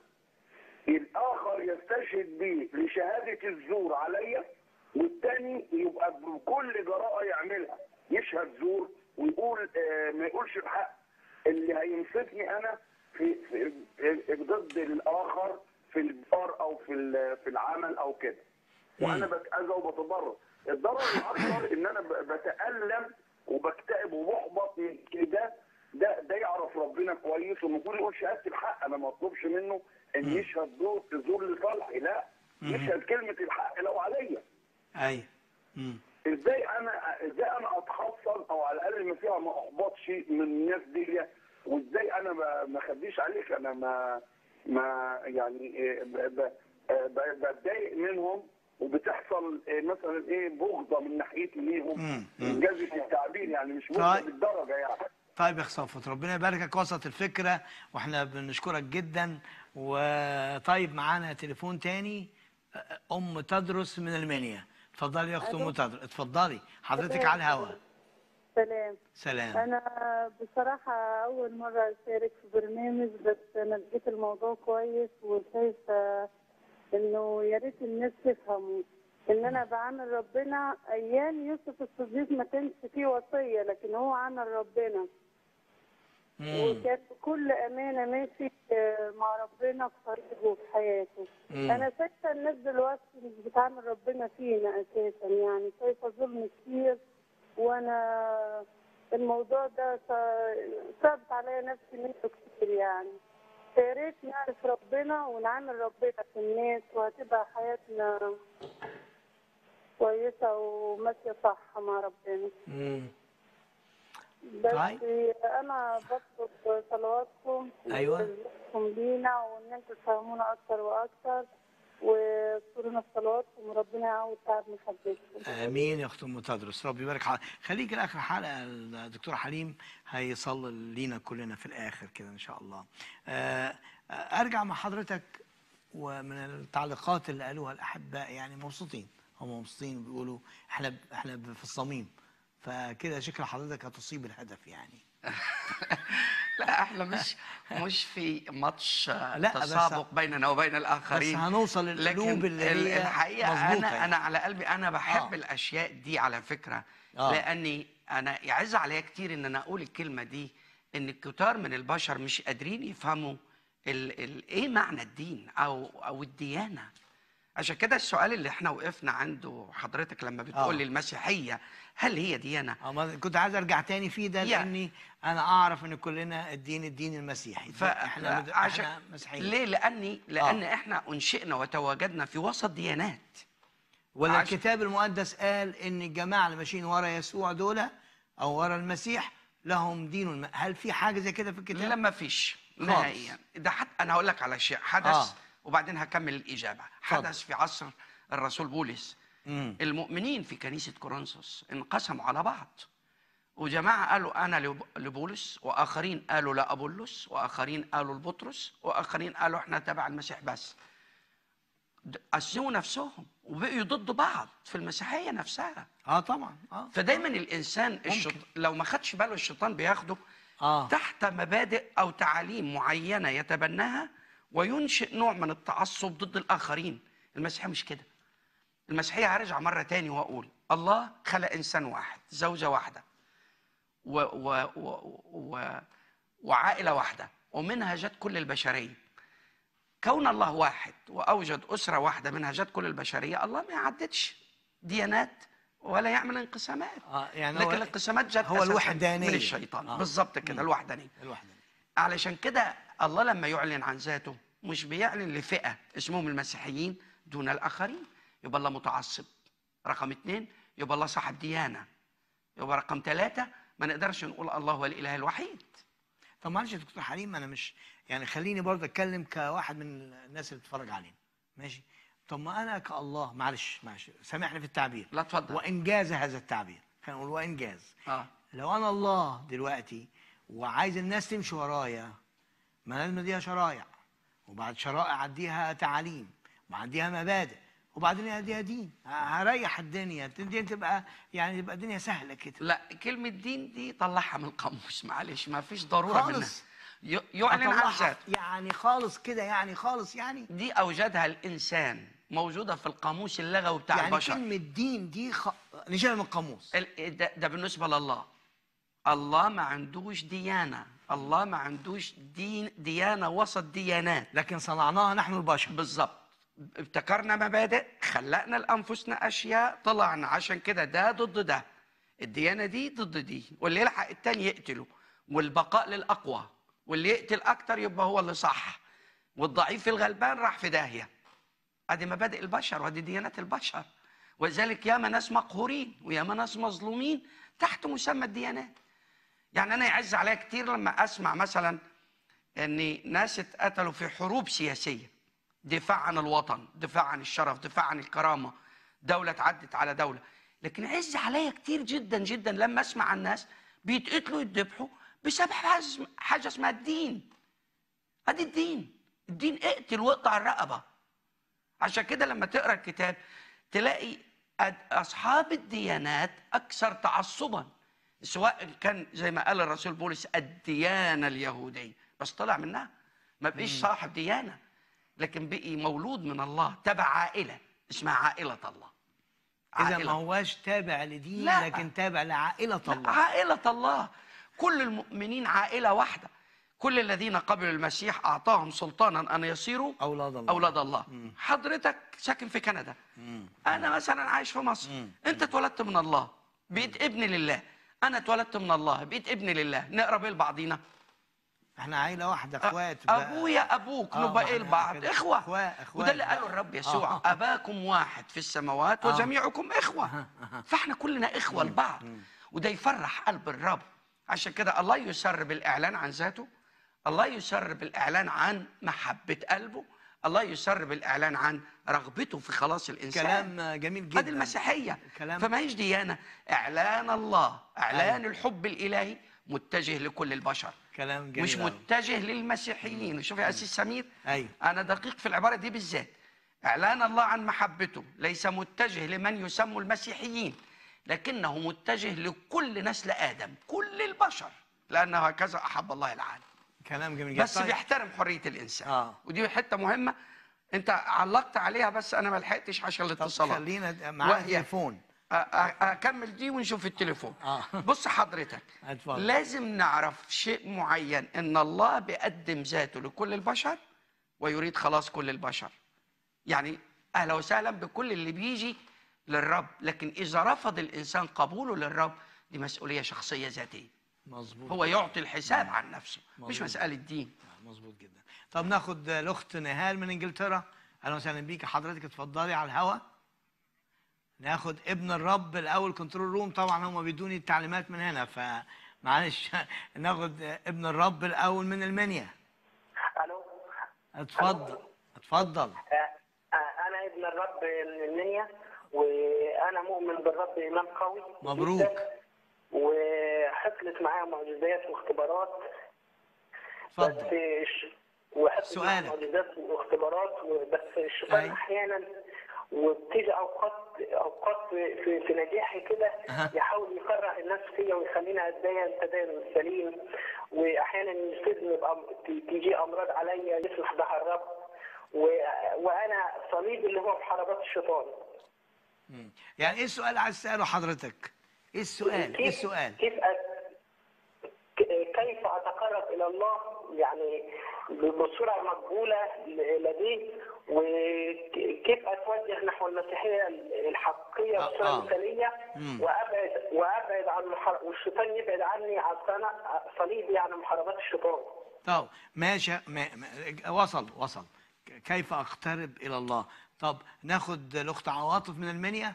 الاخر يستشهد بي لشهاده الزور عليا والتاني يبقى بكل جراءه يعملها يشهد زور ويقول آه ما يقولش الحق اللي هينصفني انا في, في في- ضد الاخر في الدار او في ال- في العمل او كده وانا بتاذى وبتضرر الضرر الاكبر ان انا ب- بتالم وبكتئب وبحبط من كده ده ده يعرف ربنا كويس والمفروض يقول شهاده الحق انا ما اطلبش منه ان يشهد زور زور لصالحي لا يشهد كلمه الحق لو عليا ايوه مم. ازاي انا ازاي انا اتحصن او على الاقل ما فيها ما احبطش من الناس دي وازاي انا ما ما اخبيش عليك انا ما ما يعني إيه ب- ب- ب- بتضايق منهم وبتحصل إيه مثلا ايه بغضه من ناحيتي ليهم مم. مم. انجاز التعبير يعني مش بغضه طيب. بالدرجه يعني طيب يا صفوت ربنا يباركك وسط الفكره واحنا بنشكرك جدا وطيب معانا تليفون تاني ام تدرس من المنيا اتفضلي يا اخت ام تدرس اتفضلي حضرتك على الهوا سلام سلام انا بصراحه اول مره اشارك في برنامج بس انا لقيت الموضوع كويس وشايفه انه يا ريت الناس تفهموا ان انا بعمل ربنا ايام يوسف الصديق ما كانش فيه وصيه لكن هو عمل ربنا مم. وكان بكل امانه ماشي آه، مع ربنا في طريقه وفي حياته مم. انا شايفه الناس دلوقتي مش بتعامل ربنا فينا اساسا يعني شايفه ظلم كتير وانا الموضوع ده ص- صعبت عليا نفسي منه كتير يعني فيا ريت نعرف ربنا ونعامل ربنا في الناس وهتبقى حياتنا كويسه وماشيه صح مع ربنا مم. بس طيب. انا بطلب صلواتكم أيوة. ورزقكم لينا وان انتم تفهمونا اكتر واكتر وتذكرونا في صلواتكم وربنا يعوض تعب محبتكم امين يا اخت ام تدرس ربي يبارك حضرتك خليك لاخر حلقه الدكتور حليم هيصلي لينا كلنا في الاخر كده ان شاء الله آه، آه، ارجع مع حضرتك ومن التعليقات اللي قالوها الاحباء يعني مبسوطين هم مبسوطين وبيقولوا احنا احنا في الصميم فكده شكل حضرتك هتصيب الهدف يعني لا احنا مش مش في ماتش آه، لا، بس- تسابق بيننا وبين بس الاخرين هنوصل للقلوب لكن اللي ال- هي الحقيقه مظبوطة انا يعني. انا على قلبي انا بحب آه. الاشياء دي على فكره آه. لاني انا يعز عليا كتير ان انا اقول الكلمه دي ان الكتار من البشر مش قادرين يفهموا ال ال ايه معنى الدين او او الديانه عشان كده السؤال اللي احنا وقفنا عنده حضرتك لما بتقول آه. لي المسيحيه هل هي ديانه اه ما كنت عايز ارجع تاني فيه ده يا. لاني انا اعرف ان كلنا الدين الدين المسيحي احنا بد... عشان احنا مسيحيين ليه لاني لان احنا انشئنا وتواجدنا في وسط ديانات ولا عشان- الكتاب المقدس قال ان الجماعه اللي ماشيين ورا يسوع دول او ورا المسيح لهم دين الم... هل في حاجه زي كده في الكتاب؟ لا ما فيش خالص. نهائيا ده حتى انا هقول لك على شيء حدث آه. آه. وبعدين هكمل الاجابه اتفضل. حدث في عصر الرسول بولس مم. المؤمنين في كنيسه كورنثوس انقسموا على بعض وجماعه قالوا انا لب- لبولس واخرين قالوا لابولس واخرين قالوا لبطرس واخرين قالوا احنا تبع المسيح بس د- قسموا نفسهم وبقوا ضد بعض في المسيحيه نفسها اه طبعا اه فدايما الانسان الشط... لو ما خدش باله الشيطان بياخده اه تحت مبادئ او تعاليم معينه يتبناها وينشئ نوع من التعصب ضد الاخرين المسيحيه مش كده المسيحيه هرجع مره تاني واقول الله خلق انسان واحد زوجه واحده و و و و وعائله واحده ومنها جت كل البشريه كون الله واحد واوجد اسره واحده منها جت كل البشريه الله ما يعددش ديانات ولا يعمل انقسامات اه يعني لكن هو الانقسامات جت هو أساساً الوحدانية. من الشيطان آه. آه. بالظبط كده الوحدانيه الواحده علشان كده الله لما يعلن عن ذاته مش بيعلن لفئه اسمهم المسيحيين دون الاخرين يبقى الله متعصب رقم اثنين يبقى الله صاحب ديانه يبقى رقم ثلاثه ما نقدرش نقول الله هو الاله الوحيد طب معلش يا دكتور حليم انا مش يعني خليني برضه اتكلم كواحد من الناس اللي بتتفرج علينا ماشي طب ما انا كالله معلش معلش سامحني في التعبير لا اتفضل وانجاز هذا التعبير خلينا نقول وانجاز اه لو انا الله دلوقتي وعايز الناس تمشي ورايا ما لازم اديها شرايع وبعد شرائع اديها تعاليم واديها مبادئ وبعدين اديها دين هريح الدنيا الدنيا تبقى يعني تبقى الدنيا سهله كده لا كلمه دين دي طلعها من القاموس معلش ما فيش ضروره منها خالص. ي- يعلن عن أطلعها ذاته يعني خالص كده يعني خالص يعني دي اوجدها الانسان موجوده في القاموس اللغوي بتاع يعني البشر كلمة دين دي خ... نشيلها من القاموس ال- ده, ده بالنسبه لله الله ما عندوش ديانه الله ما عندوش دين ديانه وسط ديانات لكن صنعناها نحن البشر بالظبط ابتكرنا مبادئ خلقنا لانفسنا اشياء طلعنا عشان كده ده ضد ده الديانه دي ضد دي واللي يلحق التاني يقتله والبقاء للاقوى واللي يقتل اكتر يبقى هو اللي صح والضعيف الغلبان راح في داهيه ادي مبادئ البشر وادي ديانات البشر ولذلك ياما ناس مقهورين وياما ناس مظلومين تحت مسمى الديانات يعني انا يعز عليا كتير لما اسمع مثلا ان ناس اتقتلوا في حروب سياسيه دفاع عن الوطن دفاع عن الشرف دفاع عن الكرامه دوله تعدت على دوله لكن عز عليا كتير جدا جدا لما اسمع عن ناس بيتقتلوا يتذبحوا بسبب حاجة- حاجه اسمها الدين ادي الدين الدين اقتل واقطع الرقبه عشان كده لما تقرا الكتاب تلاقي أد- اصحاب الديانات اكثر تعصبا سواء كان زي ما قال الرسول بولس الديانه اليهوديه بس طلع منها ما بقيش صاحب ديانه لكن بقي مولود من الله تبع عائله اسمها عائله الله اذا ما عائلة. هواش تابع لدين لا. لكن تابع لعائلة لا، الله عائلة الله كل المؤمنين عائلة واحدة كل الذين قبلوا المسيح أعطاهم سلطانا أن يصيروا اولاد الله أولاد الله حضرتك ساكن في كندا أنا مثلا عايش في مصر أنت اتولدت من الله بقيت ابن لله أنا اتولدت من الله بقيت ابن لله نقرب إيه لبعضينا احنا عائلة واحدة أ- اخوات بقى. أبويا أبوك آه، نبقى ما إيه إحنا لبعض كده. إخوة إخوة- إخوات وده اللي بقى. قاله الرب يسوع آه. أباكم واحد في السماوات آه. وجميعكم إخوة فإحنا كلنا إخوة لبعض وده يفرح قلب الرب عشان كده الله يسر بالإعلان عن ذاته الله يسر بالإعلان عن محبة قلبه الله يسر بالإعلان عن رغبته في خلاص الإنسان كلام جميل جدا هذه المسيحية كلام- فما هيش ديانة إعلان الله إعلان الحب الإلهي متجه لكل البشر كلام جميل مش أوي. متجه للمسيحيين شوف يا أسيس سمير أيوة. أنا دقيق في العبارة دي بالذات إعلان الله عن محبته ليس متجه لمن يسموا المسيحيين لكنه متجه لكل نسل ادم كل البشر لانه هكذا احب الله العالم كلام جميل جدا بس طيب. بيحترم حريه الانسان آه. ودي حته مهمه انت علقت عليها بس انا ما لحقتش عشان طب الاتصالات خلينا معانا وهي- تليفون أ- أ- اكمل دي ونشوف التليفون آه. بص حضرتك اتفضل. لازم نعرف شيء معين ان الله بيقدم ذاته لكل البشر ويريد خلاص كل البشر يعني اهلا وسهلا بكل اللي بيجي للرب لكن اذا رفض الانسان قبوله للرب دي مسؤوليه شخصيه ذاتيه مظبوط هو يعطي الحساب عن نفسه مش مظبوط. مساله دين مظبوط جدا طب ناخد الاخت نهال من انجلترا اهلا وسهلا بيك حضرتك اتفضلي على الهوا ناخد ابن الرب الاول كنترول روم طبعا هم بيدوني التعليمات من هنا فمعلش ناخد ابن الرب الاول من المنيا الو اتفضل اتفضل آه، آه، انا ابن الرب من المنيا وانا مؤمن بالرب ايمان قوي مبروك. جداً. وحصلت معايا معجزات واختبارات اتفضل بس ش- وحصلت معايا سؤالك. معجزات واختبارات و- بس الشيطان أي. احيانا وبتيجي اوقات اوقات في, في نجاحي كده أها. يحاول يكره الناس فيا ويخليني اتدين تدين سليم واحيانا يصيبني بأم- ت- تيجي امراض عليا يصلح بها الرب و- وانا صليب اللي هو محاربات الشيطان مم. يعني ايه السؤال عايز تساله حضرتك ايه السؤال ايه السؤال كيف أ... ك- كيف اتقرب الى الله يعني بصوره مقبوله ل- لديه وكيف اتوجه نحو المسيحيه الحقيقيه آه، بصوره آه. مثاليه مم. وابعد وابعد عن محر... والشيطان يبعد عني عن صنا- صليبي عن محاربات الشيطان طب ماشي ما ما وصل وصل ك- كيف اقترب الى الله طب ناخد الاخت عواطف من المنيا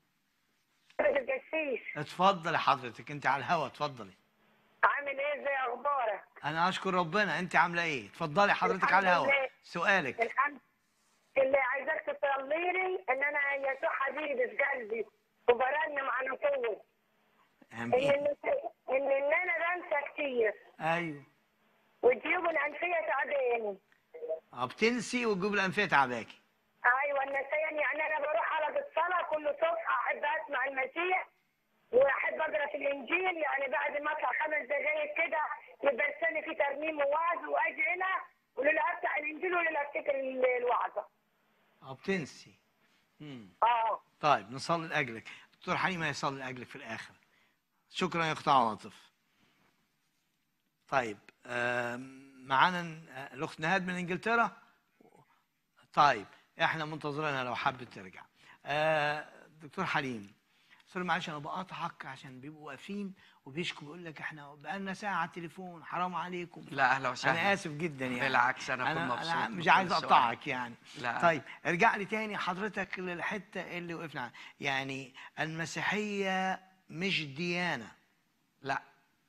الجسيس اتفضلي حضرتك انت على الهوا اتفضلي عامل ايه زي اخبارك انا اشكر ربنا انت عامله ايه اتفضلي حضرتك الحمد على الهوا لله. سؤالك الحمد اللي عايزاك تصلي لي ان انا يسوع حبيبي في قلبي وبرنم عن طول ان امين ان ان انا بنسى كتير ايوه والجيوب الانفيه تعباني اه بتنسي والجيوب الانفيه تعباكي ايوه النسيان يعني انا بروح على الصلاه كل صبح احب اسمع المسيح واحب اقرا في الانجيل يعني بعد ما اطلع خمس دقائق كده يبقى لساني في ترنيم ووعظ واجي هنا ولولا افتح الانجيل ولولا افتكر ال- الوعظه اه بتنسي مم. اه طيب نصلي لاجلك دكتور حليم هيصلي لاجلك في الاخر شكرا يا اخت عواطف طيب آم، معانا ن- الاخت نهاد من انجلترا طيب احنا منتظرينها لو حابه ترجع آه، دكتور حليم سوري معلش انا بقاطعك عشان بيبقوا واقفين وبيشكوا بيقول لك احنا بقالنا ساعه على التليفون حرام عليكم لا اهلا وسهلا انا اسف جدا يعني بالعكس، أنا أكون انا, مبسوط أنا من مش كل عايز سؤال. اقطعك يعني لا. طيب ارجع لي تاني حضرتك للحته اللي وقفنا عنها. يعني المسيحيه مش ديانه لا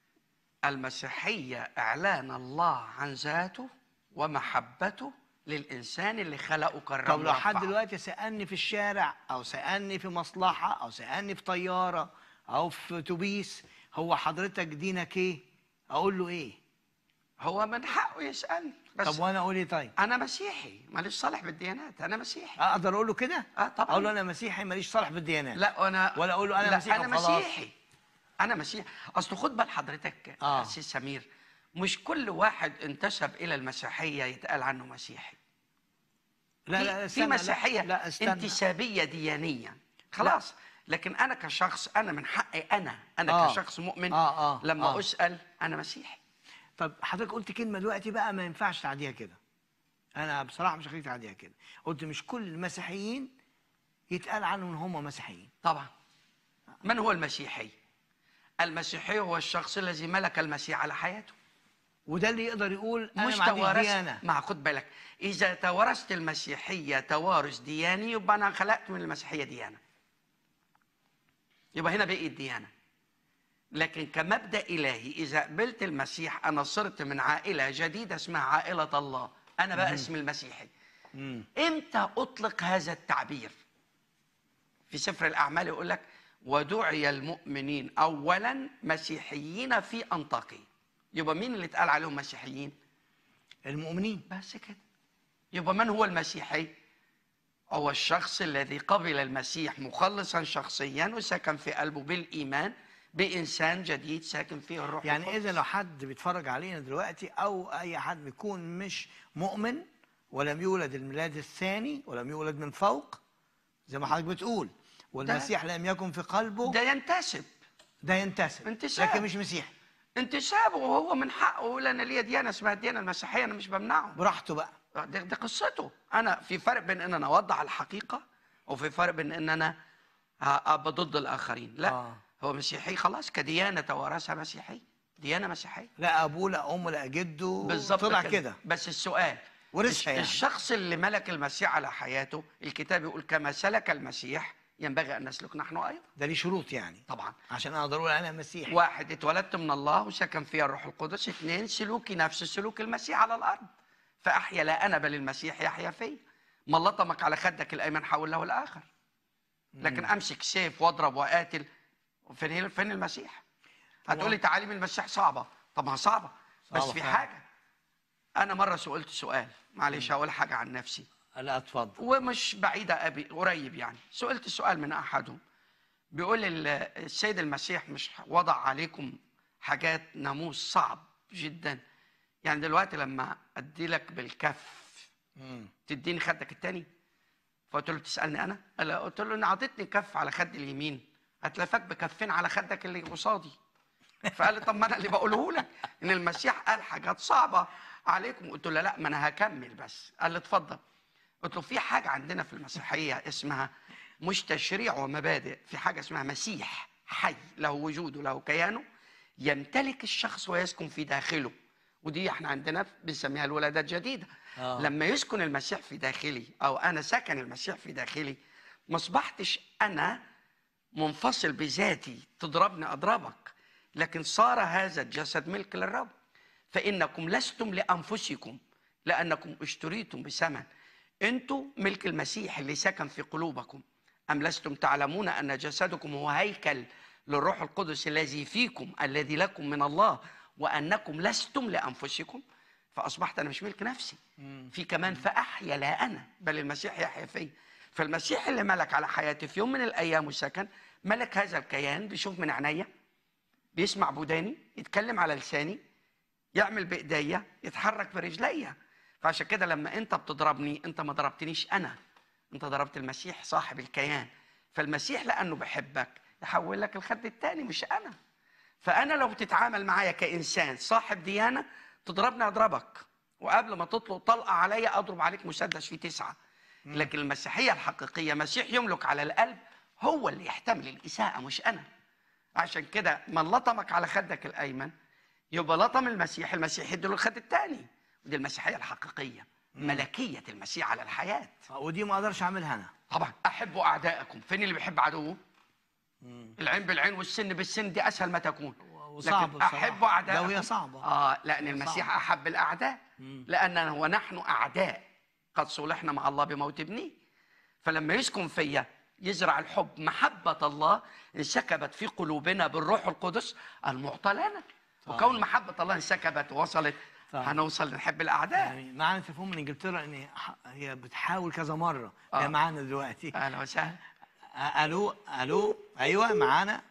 المسيحية إعلان الله عن ذاته ومحبته للإنسان اللي خلقه كرمه طب لو حد ورفعه. دلوقتي سالني في الشارع او سالني في مصلحه او سالني في طياره او في اتوبيس هو حضرتك دينك ايه اقول له ايه هو من حقه يسألني بس طب وانا اقول ايه طيب أنا مسيحي ماليش صالح بالديانات أنا مسيحي اقدر اقول له كده آه طبعا. اقول له انا مسيحي ماليش صالح بالديانات لا وأنا ولا أقول له أنا لا مسيحي أنا وخلاص. مسيحي أنا مسيحي أصل خد بال حضرتك آه. آه. سي سمير مش كل واحد انتسب إلى المسيحية يتقال عنه مسيحي لا في- لا في استنى، لا، مسيحيه لا استنى انتسابيه دينيه خلاص لكن انا كشخص انا من حقي انا انا آه. كشخص مؤمن آه، آه، لما آه. اسال انا مسيحي طب حضرتك قلت كلمه دلوقتي بقى ما ينفعش تعديها كده انا بصراحه مش هخليك تعديها كده قلت مش كل المسيحيين يتقال عنهم ان هم مسيحيين طبعا من هو المسيحي المسيحي هو الشخص الذي ملك المسيح على حياته وده اللي يقدر يقول انا مش ما عنديش توارث ديانه مع خد بالك اذا توارثت المسيحيه توارث دياني يبقى انا خلقت من المسيحيه ديانه يبقى هنا بقي الديانه لكن كمبدا الهي اذا قبلت المسيح انا صرت من عائله جديده اسمها عائله الله انا بقى اسمي المسيحي مم. امتى اطلق هذا التعبير في سفر الاعمال يقول لك ودعي المؤمنين اولا مسيحيين في انطاكيا يبقى مين اللي اتقال عليهم مسيحيين المؤمنين بس كده يبقى من هو المسيحي هو الشخص الذي قبل المسيح مخلصا شخصيا وسكن في قلبه بالايمان بانسان جديد ساكن فيه الروح يعني القدس. اذا لو حد بيتفرج علينا دلوقتي او اي حد بيكون مش مؤمن ولم يولد الميلاد الثاني ولم يولد من فوق زي ما حضرتك بتقول والمسيح لم يكن في قلبه ده ينتسب ده ينتسب انتساب. لكن مش مسيحي انتسابه وهو من حقه يقول انا ليا ديانه اسمها الديانه المسيحيه انا مش بمنعه براحته بقى ده, ده قصته انا في فرق بين ان انا اوضح الحقيقه وفي فرق بين ان انا ه- ابقى ضد الاخرين لا آه. آه. هو مسيحي خلاص كديانه توارثها مسيحي ديانه مسيحيه لا ابوه لا امه لا جده بالظبط طلع كده بس السؤال ورثها الش- يعني. الشخص اللي ملك المسيح على حياته الكتاب يقول كما سلك المسيح ينبغي ان نسلك نحن ايضا ده ليه شروط يعني طبعا عشان اقدر اقول انا مسيحي واحد اتولدت من الله وسكن فيها الروح القدس اثنين سلوكي نفس سلوك المسيح على الارض فاحيا لا انا بل المسيح يحيا في من لطمك على خدك الايمن حول له الاخر لكن امسك سيف واضرب واقاتل فين فين المسيح هتقولي تعاليم المسيح صعبه طب ما صعبه بس صعبة في فعلا. حاجه انا مره سئلت سؤال معلش هقول حاجه عن نفسي لا اتفضل ومش بعيدة أبي قريب يعني سئلت سؤال من أحدهم بيقول ال- السيد المسيح مش وضع عليكم حاجات ناموس صعب جدا يعني دلوقتي لما أدي لك بالكف مم. تديني خدك التاني فقلت له بتسألني أنا قال- قلت له إن أعطيتني كف على خد اليمين هتلفك بكفين على خدك اللي قصادي فقال لي طب ما انا اللي بقوله لك ان المسيح قال حاجات صعبه عليكم قلت له لا ما انا هكمل بس قال لي اتفضل قلت له في حاجه عندنا في المسيحيه اسمها مش تشريع ومبادئ في حاجه اسمها مسيح حي له وجوده له كيانه يمتلك الشخص ويسكن في داخله ودي احنا عندنا بنسميها الولاده الجديده آه. لما يسكن المسيح في داخلي او انا سكن المسيح في داخلي ما اصبحتش انا منفصل بذاتي تضربني اضربك لكن صار هذا الجسد ملك للرب فانكم لستم لانفسكم لانكم اشتريتم بثمن انتم ملك المسيح اللي سكن في قلوبكم ام لستم تعلمون ان جسدكم هو هيكل للروح القدس الذي فيكم الذي لكم من الله وانكم لستم لانفسكم فاصبحت انا مش ملك نفسي في كمان فاحيا لا انا بل المسيح يحيا فيا فالمسيح اللي ملك على حياتي في يوم من الايام وسكن ملك هذا الكيان بيشوف من عينيا بيسمع بوداني يتكلم على لساني يعمل بايديا يتحرك برجليا فعشان كده لما انت بتضربني انت ما ضربتنيش انا انت ضربت المسيح صاحب الكيان فالمسيح لانه بحبك يحول لك الخد التاني مش انا فانا لو بتتعامل معايا كانسان صاحب ديانه تضربني اضربك وقبل ما تطلق طلقه عليا اضرب عليك مسدس فيه تسعه لكن المسيحيه الحقيقيه مسيح يملك على القلب هو اللي يحتمل الاساءه مش انا عشان كده من لطمك على خدك الايمن يبقى لطم المسيح المسيح يديله الخد الثاني ودي المسيحيه الحقيقيه ملكيه المسيح على الحياه ودي ما اقدرش اعملها انا طبعا احبوا اعدائكم فين اللي بيحب عدوه العين بالعين والسن بالسن دي اسهل ما تكون وصعب لكن بصراحة. احبوا اعدائكم لو هي صعبة. اه لان المسيح صعبة. احب الاعداء لاننا ونحن اعداء قد صلحنا مع الله بموت ابنه فلما يسكن فيا يزرع الحب محبة الله انسكبت في قلوبنا بالروح القدس المعطى لنا وكون محبة الله انسكبت ووصلت طبعا. هنوصل نحب الأعداء يعني معانا تليفون من انجلترا ان ح- هي بتحاول كذا مره آه. هي معانا دلوقتي أهلا وسهلا أ- الو الو ايوه معانا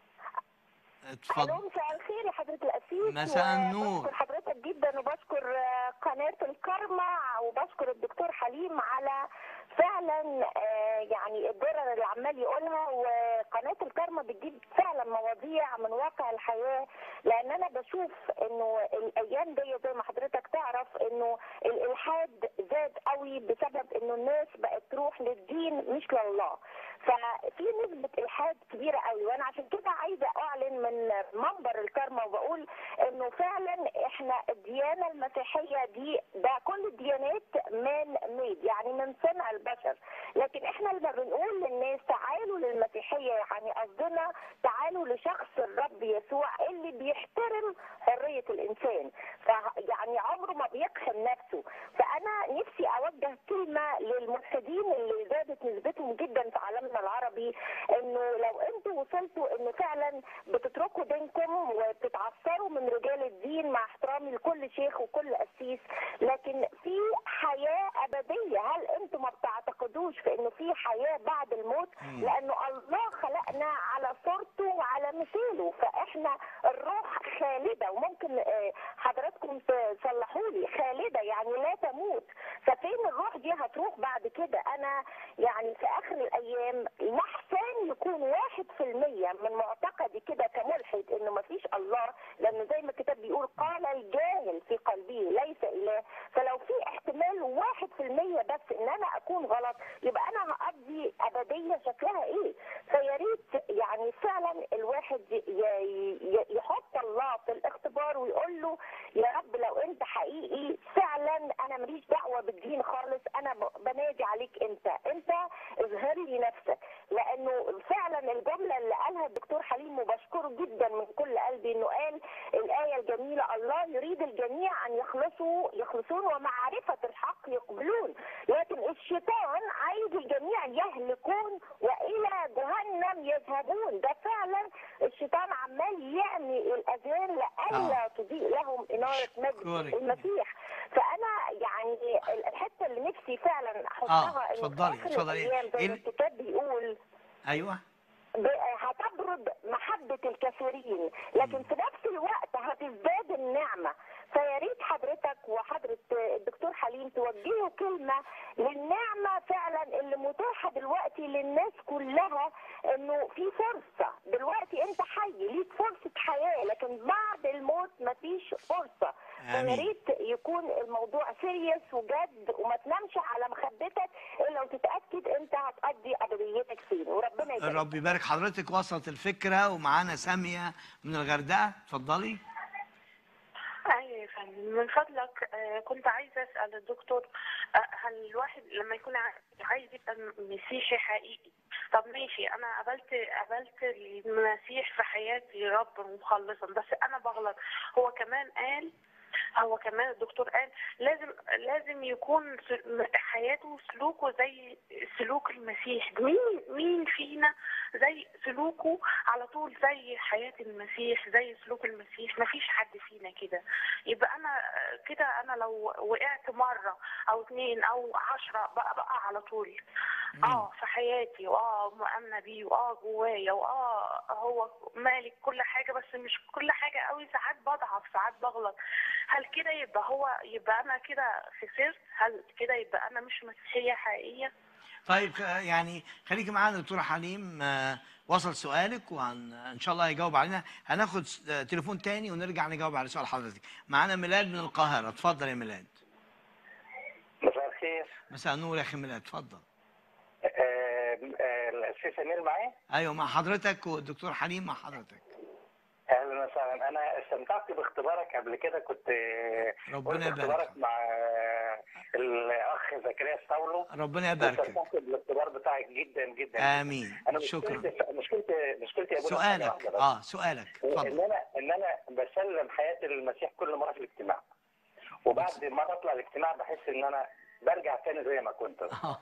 اتفضل الو مساء الخير يا حضرة الأسيس مساء النور. بشكر حضرتك جدا وبشكر آه، قناة الكرمة وبشكر الدكتور حليم على فعلا آه، يعني الضرر اللي عمال يقولها وقناة الكرمة بتجيب فعلا مواضيع من واقع الحياة لأن أنا بشوف إنه الأيام دي زي ما حضرتك تعرف إنه الإلحاد زاد قوي بسبب إنه الناس بقت تروح للدين مش لله ففي نسبة إلحاد كبيرة قوي وأنا عشان كده عايزة أعلن من منبر الكرمة وبقول إنه فعلا إحنا الديانة المسيحية دي ده كل الديانات مان ميد يعني من صنع البشر لكن إحنا لما بنقول للناس تعالوا للمسيحية يعني قصدنا تعالوا احتماله لشخص الرب يسوع اللي بيحترم حريه الانسان فيعني عمره ما بيقحم نفسه فانا نفسي اوجه كلمه للملحدين اللي زادت نسبتهم جدا في عالمنا العربي انه لو انتوا وصلتوا انه فعلا بتتركوا دينكم وبتتعثروا من رجال الدين مع احترامي لكل شيخ وكل قسيس لكن في حياه ابديه هل انتم ما بتعتقدوش في انه في حياه بعد الموت لانه الله خلقنا على صورته وعلى مثاله فاحنا الروح خالده وممكن آه، حضراتكم تصلحوا لي خالده يعني لا تموت ففين الروح دي هتروح بعد كده انا يعني في اخر الايام لحسن يكون واحد في المية من معتقدي كده كملحد انه ما فيش الله لانه زي ما الكتاب بيقول قال الجاهل في قلبه ليس اله فلو في احتمال واحد في المية بس ان انا اكون غلط يبقى انا هقضي ابدية شكلها ايه فيا ريت يعني فعلا الواحد ي- ي- يحط الله في الاختبار ويقول له يا رب لو انت حقيقي فعلا انا ماليش دعوه بالدين خالص انا ب- بنادي عليك انت انت اظهر لي نفسك لانه فعلا الجمله اللي قالها الدكتور حليم وبشكره جدا من كل قلبي انه قال الايه الجميله الله يريد الجميع ان يخلصوا يخلصون ومعرفه الحق يقبلون لكن الشيطان عايز الجميع يهلكون والى جهنم يذهبون ده فعلا الشيطان عمال يعمي الاذان لئلا تضيء لهم اناره مجد أشكرك. المسيح فانا يعني الحته اللي نفسي فعلا احطها آه، إنه في اتفضلي، آخر اتفضلي. الأيام زي ما ال- الكتاب بيقول ايوه ب- هتبرد محبة الكثيرين لكن في نفس الوقت هتزداد النعمة فيا ريت حضرتك وحضرة الدكتور حليم توجهوا كلمة للنعمة فعلا اللي متاحة دلوقتي للناس كلها انه في فرصة دلوقتي انت حي ليك فرصة حياة لكن بعد الموت مفيش فرصة فيا آمين. ريت يكون الموضوع سيريس وجد وما تنامش على مخدتك الا وتتاكد انت هتقضي ابديتك فين وربنا يبارك الرب يبارك حضرتك وصلت الفكره ومعانا ساميه من الغردقه اتفضلي ايوه يا فندم من فضلك آه، كنت عايزه اسال الدكتور آه، هل الواحد لما يكون ع- عايز يبقى م- مسيحي حقيقي طب ماشي انا قبلت قبلت المسيح في حياتي رب مخلصا بس انا بغلط هو كمان قال هو كمان الدكتور قال لازم لازم يكون س- م- حياته وسلوكه زي سلوك المسيح مين مين فينا زي سلوكه على طول زي حياة المسيح زي سلوك المسيح مفيش حد فينا كده يبقى انا آه، كده انا لو وقعت مرة او اتنين او عشرة بقى بقى على طول اه في حياتي واه مؤمنة بيه واه جوايا واه هو مالك كل حاجة بس مش كل حاجة قوي ساعات بضعف ساعات بغلط هل كده يبقى هو يبقى انا كده خسرت هل كده يبقى انا مش مسيحية حقيقية طيب خ- يعني خليكي معانا دكتوره حليم آه، وصل سؤالك وان شاء الله هيجاوب علينا هناخد س- آه، تليفون تاني ونرجع نجاوب على سؤال حضرتك معانا ميلاد من القاهره اتفضل يا ميلاد مساء الخير مساء النور يا اخي ميلاد اتفضل آه، آه، الأستاذ أمير معايا ايوه مع حضرتك والدكتور حليم مع حضرتك أهلا وسهلا أنا استمتعت باختبارك قبل كده كنت آه، ربنا قلت يبارك اختبارك فيك. مع آه، الأخ زكريا ستاولو ربنا يبارك واستمتعت بالاختبار بتاعك جدا جدا امين أنا شكرا مشكلتي مشكلتي مشكلتي يا أبونا حاجة سؤالك واحدة بس. اه سؤالك ان اتفضل انا ان انا بسلم حياتي للمسيح كل مره في الاجتماع وبعد ما اطلع الاجتماع بحس ان انا برجع تاني زي ما كنت اه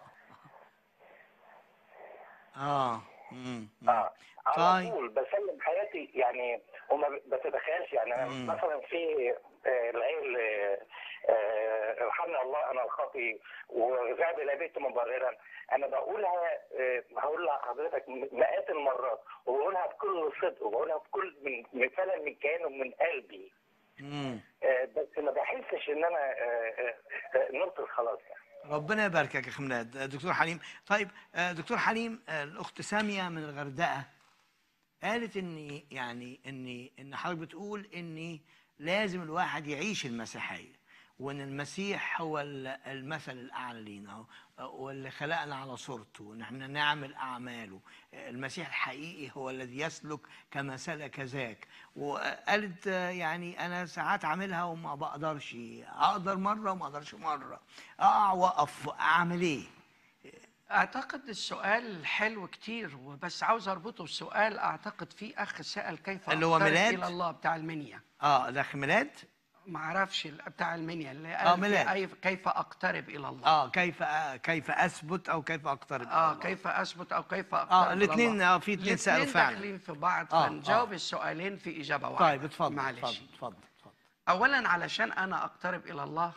اه مم. مم. اه على طيب. طول بسلم حياتي يعني وما بتتخيلش يعني انا مم. مثلا في آه، العيل آه، آه، ارحمني الله انا الخاطي وذهب الى بيت مبررا انا بقولها آه، هقول لحضرتك مئات المرات وبقولها بكل صدق وبقولها بكل من من فعلا من كيان ومن قلبي مم. آه، بس ما بحسش ان انا آه، آه، آه، نلت الخلاص يعني ربنا يباركك يا اخي ميلاد دكتور حليم طيب آه، دكتور حليم آه، الاخت ساميه من الغردقه قالت ان يعني ان ان حضرتك بتقول ان لازم الواحد يعيش المسيحيه وان المسيح هو ال- المثل الاعلى لينا واللي خلقنا على صورته وان احنا نعمل اعماله المسيح الحقيقي هو الذي يسلك كما سلك ذاك وقالت آه، يعني انا ساعات عاملها وما بقدرش اقدر مره وما اقدرش مره اقع واقف اعمل ايه اعتقد السؤال حلو كتير وبس عاوز اربطه بسؤال اعتقد في اخ سال كيف اللي هو أقترب ميلاد؟ الى الله بتاع المنيا اه ده أخ ميلاد ما اعرفش ال- بتاع المنيا اللي آه، قال ميلاد. في أي- كيف اقترب الى الله اه كيف آه كيف اثبت او كيف اقترب اه الله. كيف اثبت او كيف اقترب اه إلى الاثنين الله. اه في اثنين سالوا الاتنين فعلا داخلين في بعض آه، فنجاوب آه. السؤالين في اجابه واحده طيب اتفضل معلش اتفضل اتفضل اتفضل اولا علشان انا اقترب الى الله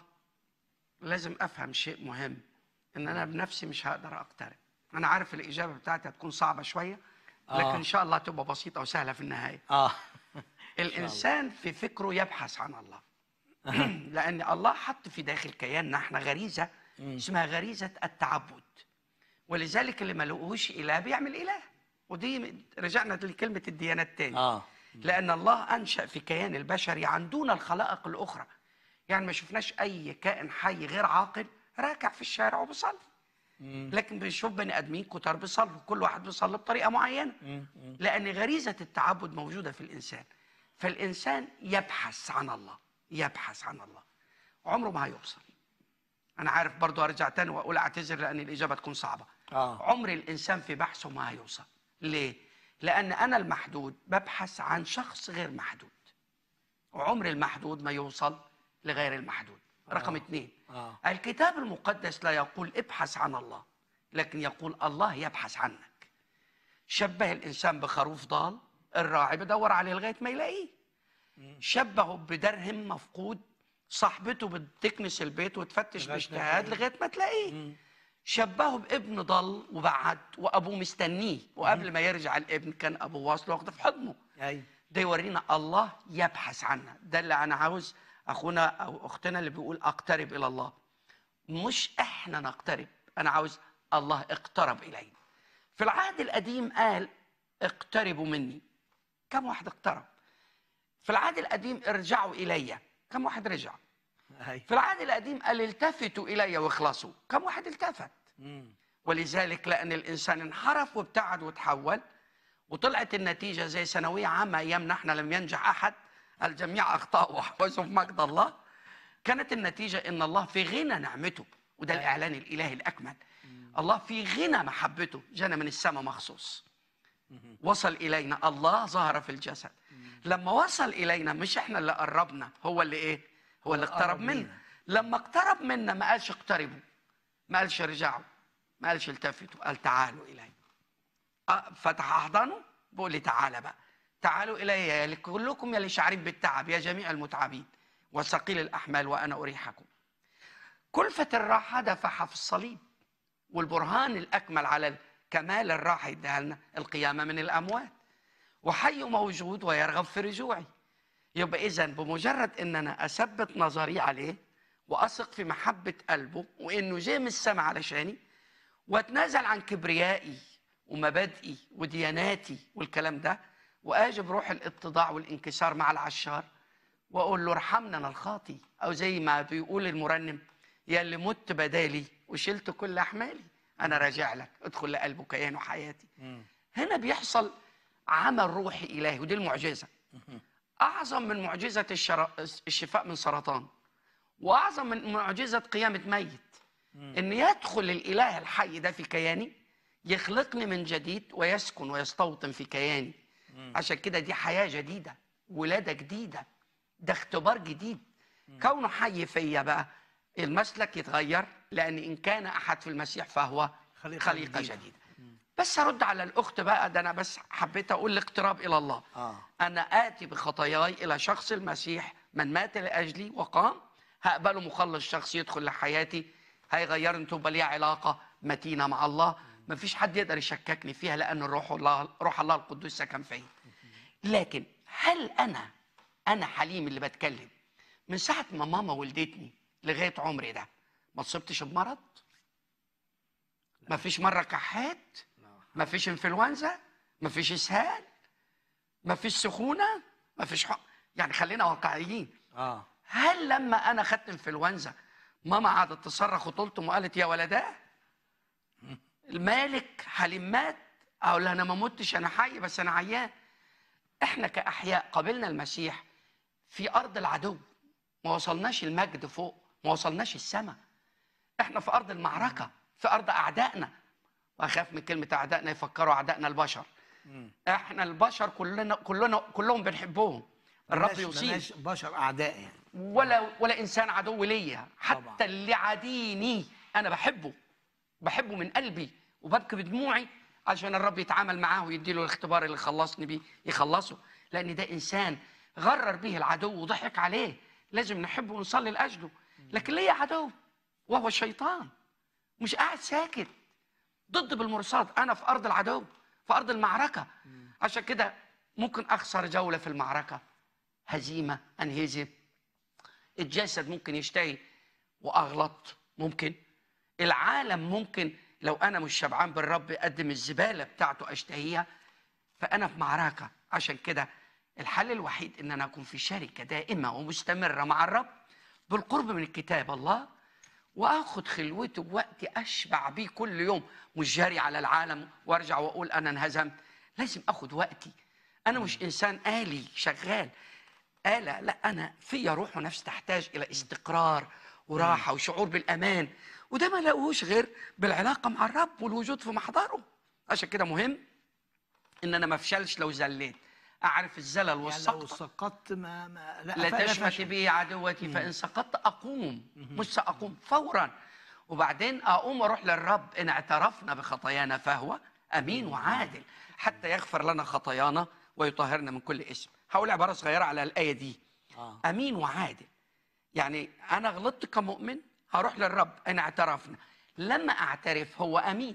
لازم افهم شيء مهم ان انا بنفسي مش هقدر اقترب انا عارف الاجابه بتاعتي هتكون صعبه شويه لكن آه. ان شاء الله تبقى بسيطه وسهله في النهايه اه الانسان في فكره يبحث عن الله لان الله حط في داخل كياننا احنا غريزه اسمها غريزه التعبد ولذلك اللي ما لقوهوش اله بيعمل اله ودي رجعنا لكلمه الديانات تاني اه لأن الله أنشأ في كيان البشري عن دون الخلائق الأخرى يعني ما شفناش أي كائن حي غير عاقل راكع في الشارع وبيصلي لكن بنشوف بني آدمين كتار بيصلوا كل واحد بيصلي بطريقة معينة لأن غريزة التعبد موجودة في الإنسان فالإنسان يبحث عن الله يبحث عن الله عمره ما هيوصل أنا عارف برضو أرجع تاني وأقول أعتذر لأن الإجابة تكون صعبة اه عمر الانسان في بحثه ما هيوصل ليه لان انا المحدود ببحث عن شخص غير محدود وعمر المحدود ما يوصل لغير المحدود رقم اثنين آه. الكتاب المقدس لا يقول ابحث عن الله لكن يقول الله يبحث عنك شبه الانسان بخروف ضال الراعي بدور عليه لغايه ما يلاقيه شبهه بدرهم مفقود صاحبته بتكنس البيت وتفتش لغاية ما باجتهاد تلاقيه. لغايه ما تلاقيه شبهه بابن ضل وبعد وابوه مستنيه وقبل ما يرجع الابن كان ابوه واصله واخده في حضنه ايوه ده يورينا الله يبحث عنا ده اللي انا عاوز اخونا او اختنا اللي بيقول اقترب الى الله مش احنا نقترب انا عاوز الله اقترب الينا في العهد القديم قال اقتربوا مني كم واحد اقترب في العهد القديم ارجعوا الي كم واحد رجع ايوه في العهد القديم قال التفتوا الي واخلصوا كم واحد التفت مم. ولذلك لان الانسان انحرف وابتعد وتحول وطلعت النتيجه زي ثانويه عامه ايامنا احنا لم ينجح احد الجميع اخطاوا وحوزوا في مجد الله كانت النتيجه ان الله في غنى نعمته وده الاعلان الالهي الاكمل الله في غنى محبته جانا من السماء مخصوص وصل الينا الله ظهر في الجسد لما وصل الينا مش احنا اللي قربنا هو اللي ايه هو اللي اقترب قرب منا لينا. لما اقترب منا ما قالش اقتربوا ما قالش ارجعوا ما قالش التفتوا قال تعالوا الي أه، فتح احضانه بقول لي تعالى بقى تعالوا الي يا كلكم يا اللي شعرين بالتعب يا جميع المتعبين وثقيل الاحمال وانا اريحكم كلفة الراحة دفعها في الصليب والبرهان الأكمل على كمال الراحة يديها لنا القيامة من الأموات وحي موجود ويرغب في رجوعي يبقى إذا بمجرد إن أنا أثبت نظري عليه وأثق في محبة قلبه وإنه جاي من السماء علشاني وأتنازل عن كبريائي ومبادئي ودياناتي والكلام ده وأجي بروح الاتضاع والانكسار مع العشار واقول له ارحمنا انا الخاطي او زي ما بيقول المرنم يا اللي مت بدالي وشلت كل احمالي انا راجع لك ادخل لقلب كيان وحياتي هنا بيحصل عمل روحي الهي ودي المعجزه اعظم من معجزه الشرا... الشفاء من سرطان واعظم من معجزه قيامه ميت ان يدخل الاله الحي ده في كياني يخلقني من جديد ويسكن ويستوطن في كياني عشان كده دي حياه جديده ولاده جديده ده اختبار جديد كونه حي فيا بقى المسلك يتغير لان ان كان احد في المسيح فهو خليقة خليقه, خليقة جديدة. جديده بس ارد على الاخت بقى ده انا بس حبيت اقول الاقتراب الى الله آه. انا اتي بخطاياي الى شخص المسيح من مات لاجلي وقام هقبله مخلص شخص يدخل لحياتي هيغيرني تبقى لي علاقه متينه مع الله مفيش حد يقدر يشككني فيها لان الروح الله روح الله القدوس سكن فيا لكن هل انا انا حليم اللي بتكلم من ساعه ما ماما ولدتني لغايه عمري ده ما تصبتش بمرض ما فيش مره كحات ما فيش انفلونزا ما فيش اسهال ما فيش سخونه ما فيش حق يعني خلينا واقعيين اه هل لما انا خدت انفلونزا ماما قعدت تصرخ وتلطم وقالت يا ولداه المالك حليم مات اقول لها انا ما متش انا حي بس انا عيان احنا كاحياء قابلنا المسيح في ارض العدو ما وصلناش المجد فوق ما وصلناش السماء احنا في ارض المعركه في ارض اعدائنا واخاف من كلمه اعدائنا يفكروا اعدائنا البشر احنا البشر كلنا كلنا كلهم بنحبهم الرب بلاش- يصيب بلاش بشر اعداء يعني ولا ولا انسان عدو ليا حتى طبعاً. اللي عاديني انا بحبه بحبه من قلبي وببكي بدموعي عشان الرب يتعامل معاه ويديله الاختبار اللي خلصني بيه يخلصه لان ده انسان غرر به العدو وضحك عليه لازم نحبه ونصلي لاجله لكن ليا عدو وهو الشيطان مش قاعد ساكت ضد بالمرصاد انا في ارض العدو في ارض المعركه عشان كده ممكن اخسر جوله في المعركه هزيمه انهزم الجسد ممكن يشتهي واغلط ممكن العالم ممكن لو انا مش شبعان بالرب اقدم الزباله بتاعته اشتهيها فانا في معركه عشان كده الحل الوحيد ان انا اكون في شركه دائمه ومستمره مع الرب بالقرب من الكتاب الله واخد خلوته بوقت اشبع بيه كل يوم مش جاري على العالم وارجع واقول انا انهزمت لازم اخد وقتي انا مش انسان آلي شغال آلة لا أنا فيا روح ونفس تحتاج إلى استقرار وراحة وشعور بالأمان وده ما لاقوهوش غير بالعلاقة مع الرب والوجود في محضره عشان كده مهم إن أنا ما أفشلش لو زليت أعرف الزلل يعني لو والسقط سقطت ما, ما لا, لا ف- تشمت فشل. بي عدوتي فإن سقطت أقوم مش سأقوم فورا وبعدين أقوم وأروح للرب إن اعترفنا بخطايانا فهو أمين وعادل حتى يغفر لنا خطايانا ويطهرنا من كل اسم هقول عبارة صغيرة على الآية دي آه. أمين وعادل يعني أنا غلطت كمؤمن هروح للرب إن اعترفنا لما أعترف هو أمين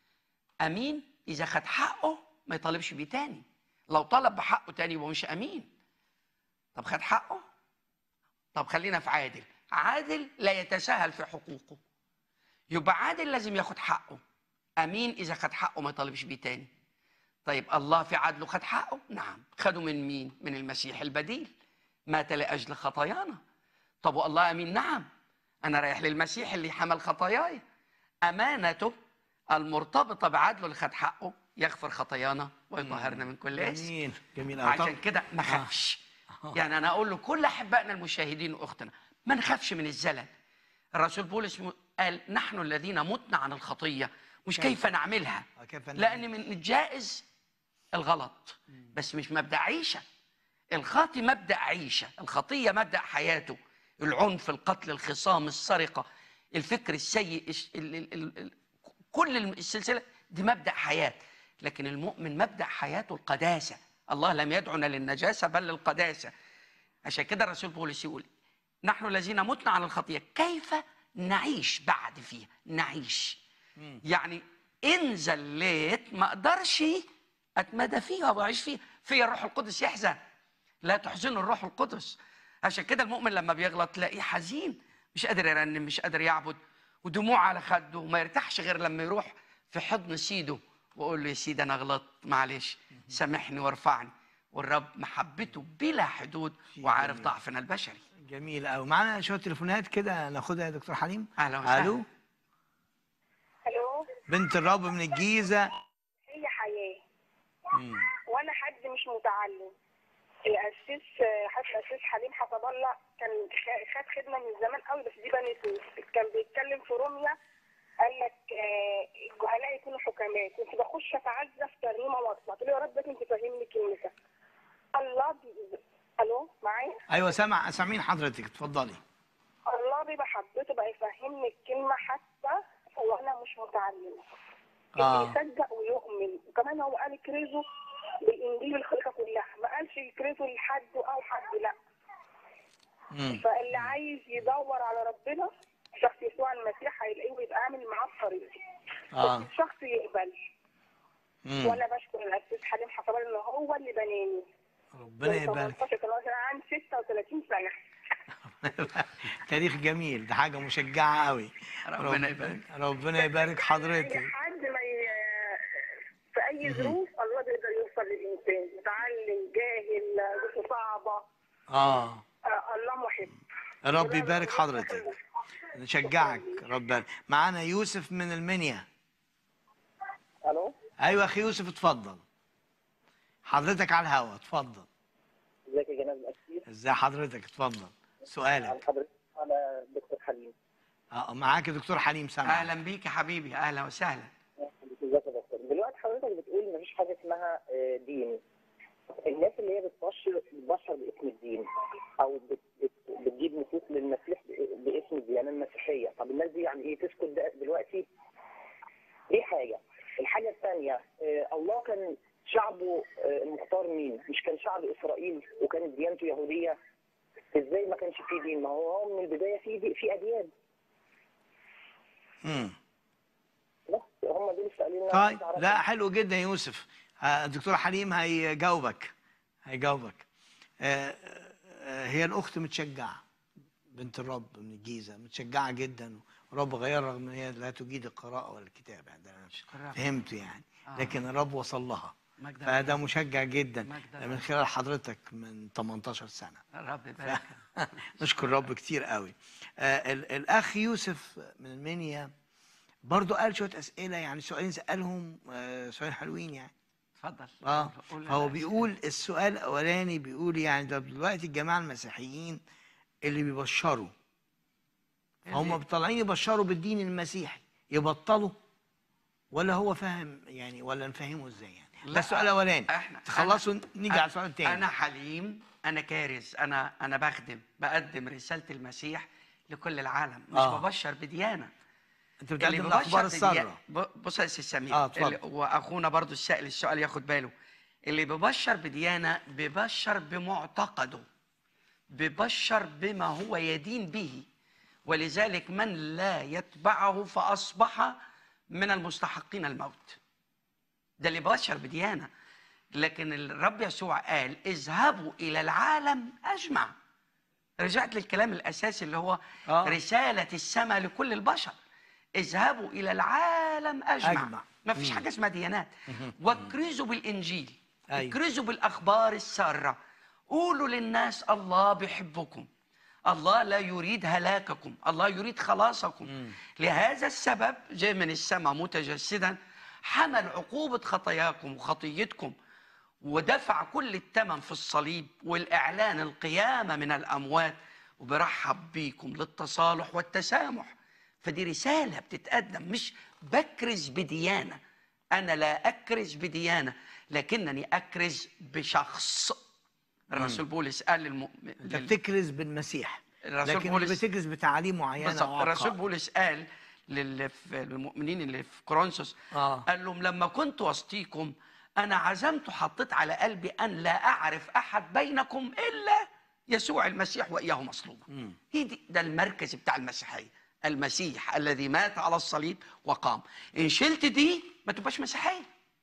أمين إذا خد حقه ما يطالبش بيه تاني لو طلب بحقه تاني يبقى مش أمين طب خد حقه طب خلينا في عادل عادل لا يتساهل في حقوقه يبقى عادل لازم ياخد حقه امين اذا خد حقه ما يطالبش بيه تاني طيب الله في عدله خد حقه نعم خده من مين من المسيح البديل مات لاجل خطايانا طب والله امين نعم انا رايح للمسيح اللي حمل خطاياي امانته المرتبطه بعدله اللي خد حقه يغفر خطايانا ويطهرنا من كل اسم جميل جميل أوي. عشان طب- كده ما خافش يعني انا اقول لكل احبائنا المشاهدين واختنا ما نخافش من الزلل الرسول بولس م- قال نحن الذين متنا عن الخطيه مش كيف نعملها آه، كيف نعمل. لان من الجائز الغلط بس مش مبدا عيشه الخاطي مبدا عيشه الخطيه مبدا حياته العنف القتل الخصام السرقه الفكر السيء الش- ال ال ال ال كل الم- السلسله دي مبدا حياه لكن المؤمن مبدا حياته القداسه الله لم يدعنا للنجاسه بل للقداسه عشان كده الرسول بولس يقول نحن الذين متنا على الخطيه كيف نعيش بعد فيها نعيش يعني ان زليت ما اقدرش اتمدى فيها واعيش فيها فيا الروح القدس يحزن لا تحزنوا الروح القدس عشان كده المؤمن لما بيغلط تلاقيه حزين مش قادر يرنم مش قادر يعبد ودموع على خده وما يرتاحش غير لما يروح في حضن سيده ويقول له يا سيدي انا غلطت معلش سامحني وارفعني والرب محبته بلا حدود وعارف ضعفنا البشري جميل قوي معانا شويه تليفونات كده ناخدها يا دكتور حليم أهلا وسهلا. الو الو بنت الرب من الجيزه هي حياه مم. وانا حد مش متعلم الاسيس حتى الاسيس حليم حسب الله كان خ- خد خدمه من زمان قوي بس دي بنت كان بيتكلم في روميا قال لك آه، الجهلاء يكونوا حكماء كنت بخش اتعزى في ترنيمه واطلع قلت له يا رب لازم تفهمني كلمتك الله بي... الو معايا ايوه سامع سامعين حضرتك اتفضلي الله بمحبته بقى يفهمني الكلمه حتى وانا مش متعلمه آه. اللي يصدق ويؤمن وكمان هو قال كريزو بالانجيل الخليقه كلها ما قالش كريزو لحد او حد لا مم. فاللي عايز يدور على ربنا شخص يسوع المسيح هيلاقيه ويبقى عامل معاه الطريق اه بس الشخص يقبل مم. وانا بشكر الاسيس حليم حسب الله ان هو اللي بناني ربنا يبارك 18 كان انا عندي 36 سنه تاريخ جميل ده حاجه مشجعه قوي ربنا يبارك. ربنا يبارك حضرتك اي حد ما ي... في اي ظروف الله بيقدر يوصل للانسان متعلم جاهل ظروفه صعبه اه آه، الله محب رب يبارك حضرتك نشجعك ربنا معانا يوسف من المنيا الو ايوه اخي يوسف اتفضل حضرتك على الهوا اتفضل ازيك يا جناب الاسير ازي حضرتك اتفضل سؤالك عن حضرتك على دكتور حليم اه معاك يا دكتور حليم سامع اهلا بيك يا حبيبي اهلا وسهلا ازيك آه، دين الناس اللي هي بتبشر بتبشر باسم الدين او بت بت بتجيب نفوس للمسيح ب- باسم الديانه المسيحيه طب الناس دي يعني ايه تسكت ده دلوقتي دي حاجه الحاجه الثانيه الله كان شعبه آه، المختار مين مش كان شعب اسرائيل وكانت ديانته يهوديه ازاي ما كانش فيه دين ما هو هو من البدايه في دي في اديان مم. بس هم دول السؤالين اللي أنا طيب عايز أعرفهم. لا حلو جدا يا يوسف آه، الدكتور حليم هيجاوبك هيجاوبك آه، آه، هي الاخت متشجعه بنت الرب من الجيزه متشجعه جدا ورب غير رغم ان هي لا تجيد القراءه ولا الكتابه يعني ده أنا شكرا. فهمته يعني آه. لكن الرب وصل لها مجد فده الرب. مشجع جدا مجد من الرب. خلال حضرتك من 18 سنه الرب يبارك نشكر الرب كتير قوي آه ال- الاخ يوسف من المنيا برضو قال شويه اسئله يعني سؤالين سالهم آه سؤالين حلوين يعني اتفضل اه قول هو لنا بيقول السؤال الاولاني بيقول يعني ده دلوقتي الجماعه المسيحيين اللي بيبشروا هم اللي- طالعين يبشروا بالدين المسيحي يبطلوا ولا هو فاهم يعني ولا نفهمه ازاي يعني ده لا، السؤال الاولاني احنا تخلصوا أنا- نيجي على السؤال الثاني انا حليم انا كارز انا انا بخدم بقدم رساله المسيح لكل العالم مش آه. ببشر بديانه انت اللي بتقدم ببشر الاخبار بديانة- الساره ب- بص يا سي سمير آه، اتفضل. اللي- واخونا برضو السائل السؤال ياخد باله اللي ببشر بديانه ببشر بمعتقده ببشر بما هو يدين به ولذلك من لا يتبعه فاصبح من المستحقين الموت ده اللي بشر بديانه لكن الرب يسوع قال اذهبوا الى العالم اجمع رجعت للكلام الاساسي اللي هو آه. آه. رساله السماء لكل البشر اذهبوا الى العالم اجمع, أجمع. ما فيش مم. حاجه اسمها ديانات واكرزوا بالانجيل أيوة. اكرزوا بالاخبار الساره قولوا للناس الله بيحبكم الله لا يريد هلاككم الله يريد خلاصكم لهذا السبب جاء من السماء متجسدا حمل عقوبة خطاياكم وخطيتكم ودفع كل الثمن في الصليب والإعلان القيامة من الأموات وبرحب بيكم للتصالح والتسامح فدي رسالة بتتقدم مش بكرز بديانة أنا لا أكرز بديانة لكنني أكرز بشخص الرسول بولس قال للمؤمن انت بتكرز بالمسيح الرسول لكن بولس- اللي بتكرز بتعاليم معينه بالظبط أو الرسول عقائد. بولس قال لل- في- للمؤمنين اللي في كورنثوس آه. قال لهم لما كنت وسطيكم انا عزمت وحطيت على قلبي ان لا اعرف احد بينكم الا يسوع المسيح واياه مصلوب هي دي ده المركز بتاع المسيحيه المسيح الذي مات على الصليب وقام ان شلت دي ما تبقاش مسيحيه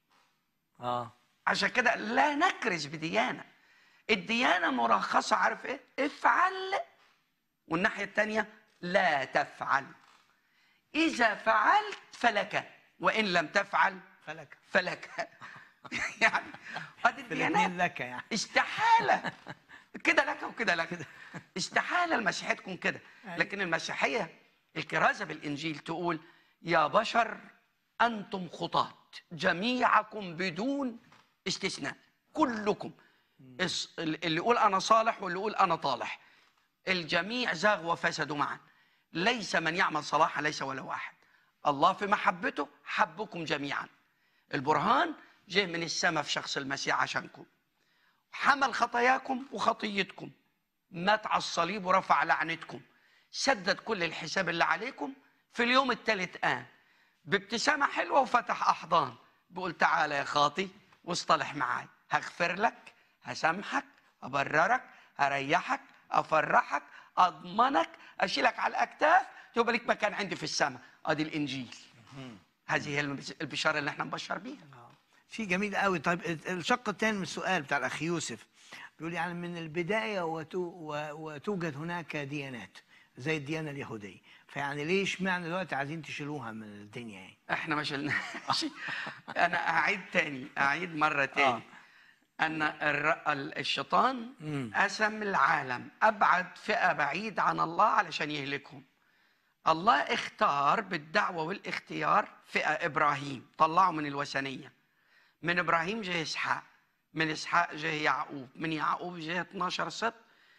اه عشان كده لا نكرز بديانة الديانة مرخصة عارف ايه افعل والناحية التانية لا تفعل إذا فعلت فلك وإن لم تفعل فلك فلك يعني هذه في الاثنين الديانات لك يعني استحالة كده لك وكده لك استحالة المسيحية تكون كده لكن المسيحية الكرازة بالإنجيل تقول يا بشر أنتم خطاة جميعكم بدون استثناء كلكم اس- اللي يقول أنا صالح واللي يقول أنا طالح الجميع زاغوا وفسدوا معا ليس من يعمل صلاحا ليس ولا واحد الله في محبته حبكم جميعا البرهان جه من السماء في شخص المسيح عشانكم حمل خطاياكم وخطيتكم مات على الصليب ورفع لعنتكم سدد كل الحساب اللي عليكم في اليوم الثالث قام بابتسامة حلوة وفتح أحضان بيقول تعالى يا خاطي واصطلح معاي هغفر لك هسامحك أبررك أريحك أفرحك أضمنك أشيلك على الأكتاف تبقى لك مكان عندي في السماء أدي الإنجيل هذه هي البش- البشارة اللي احنا نبشر بيها في جميل قوي طيب الشق الثاني من السؤال بتاع الاخ يوسف بيقول يعني من البدايه وتو و- وتوجد هناك ديانات زي الديانه اليهوديه فيعني ليش معنى دلوقتي عايزين تشيلوها من الدنيا يعني احنا ما شلناش انا اعيد تاني اعيد مره تاني آه. ان الر- ال- الشيطان مم. قسم العالم ابعد فئه بعيد عن الله علشان يهلكهم الله اختار بالدعوه والاختيار فئه ابراهيم طلعه من الوثنيه من ابراهيم جه اسحاق من اسحاق جه يعقوب من يعقوب جه 12 سبط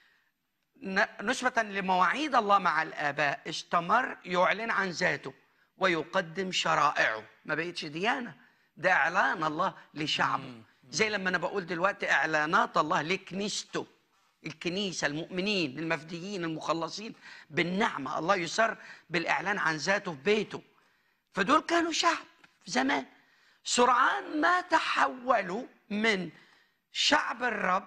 ن- نسبة لمواعيد الله مع الآباء استمر يعلن عن ذاته ويقدم شرائعه ما بقتش ديانة ده إعلان الله لشعبه زي لما انا بقول دلوقتي اعلانات الله لكنيسته الكنيسه المؤمنين المفديين المخلصين بالنعمه الله يسر بالاعلان عن ذاته في بيته فدول كانوا شعب زمان سرعان ما تحولوا من شعب الرب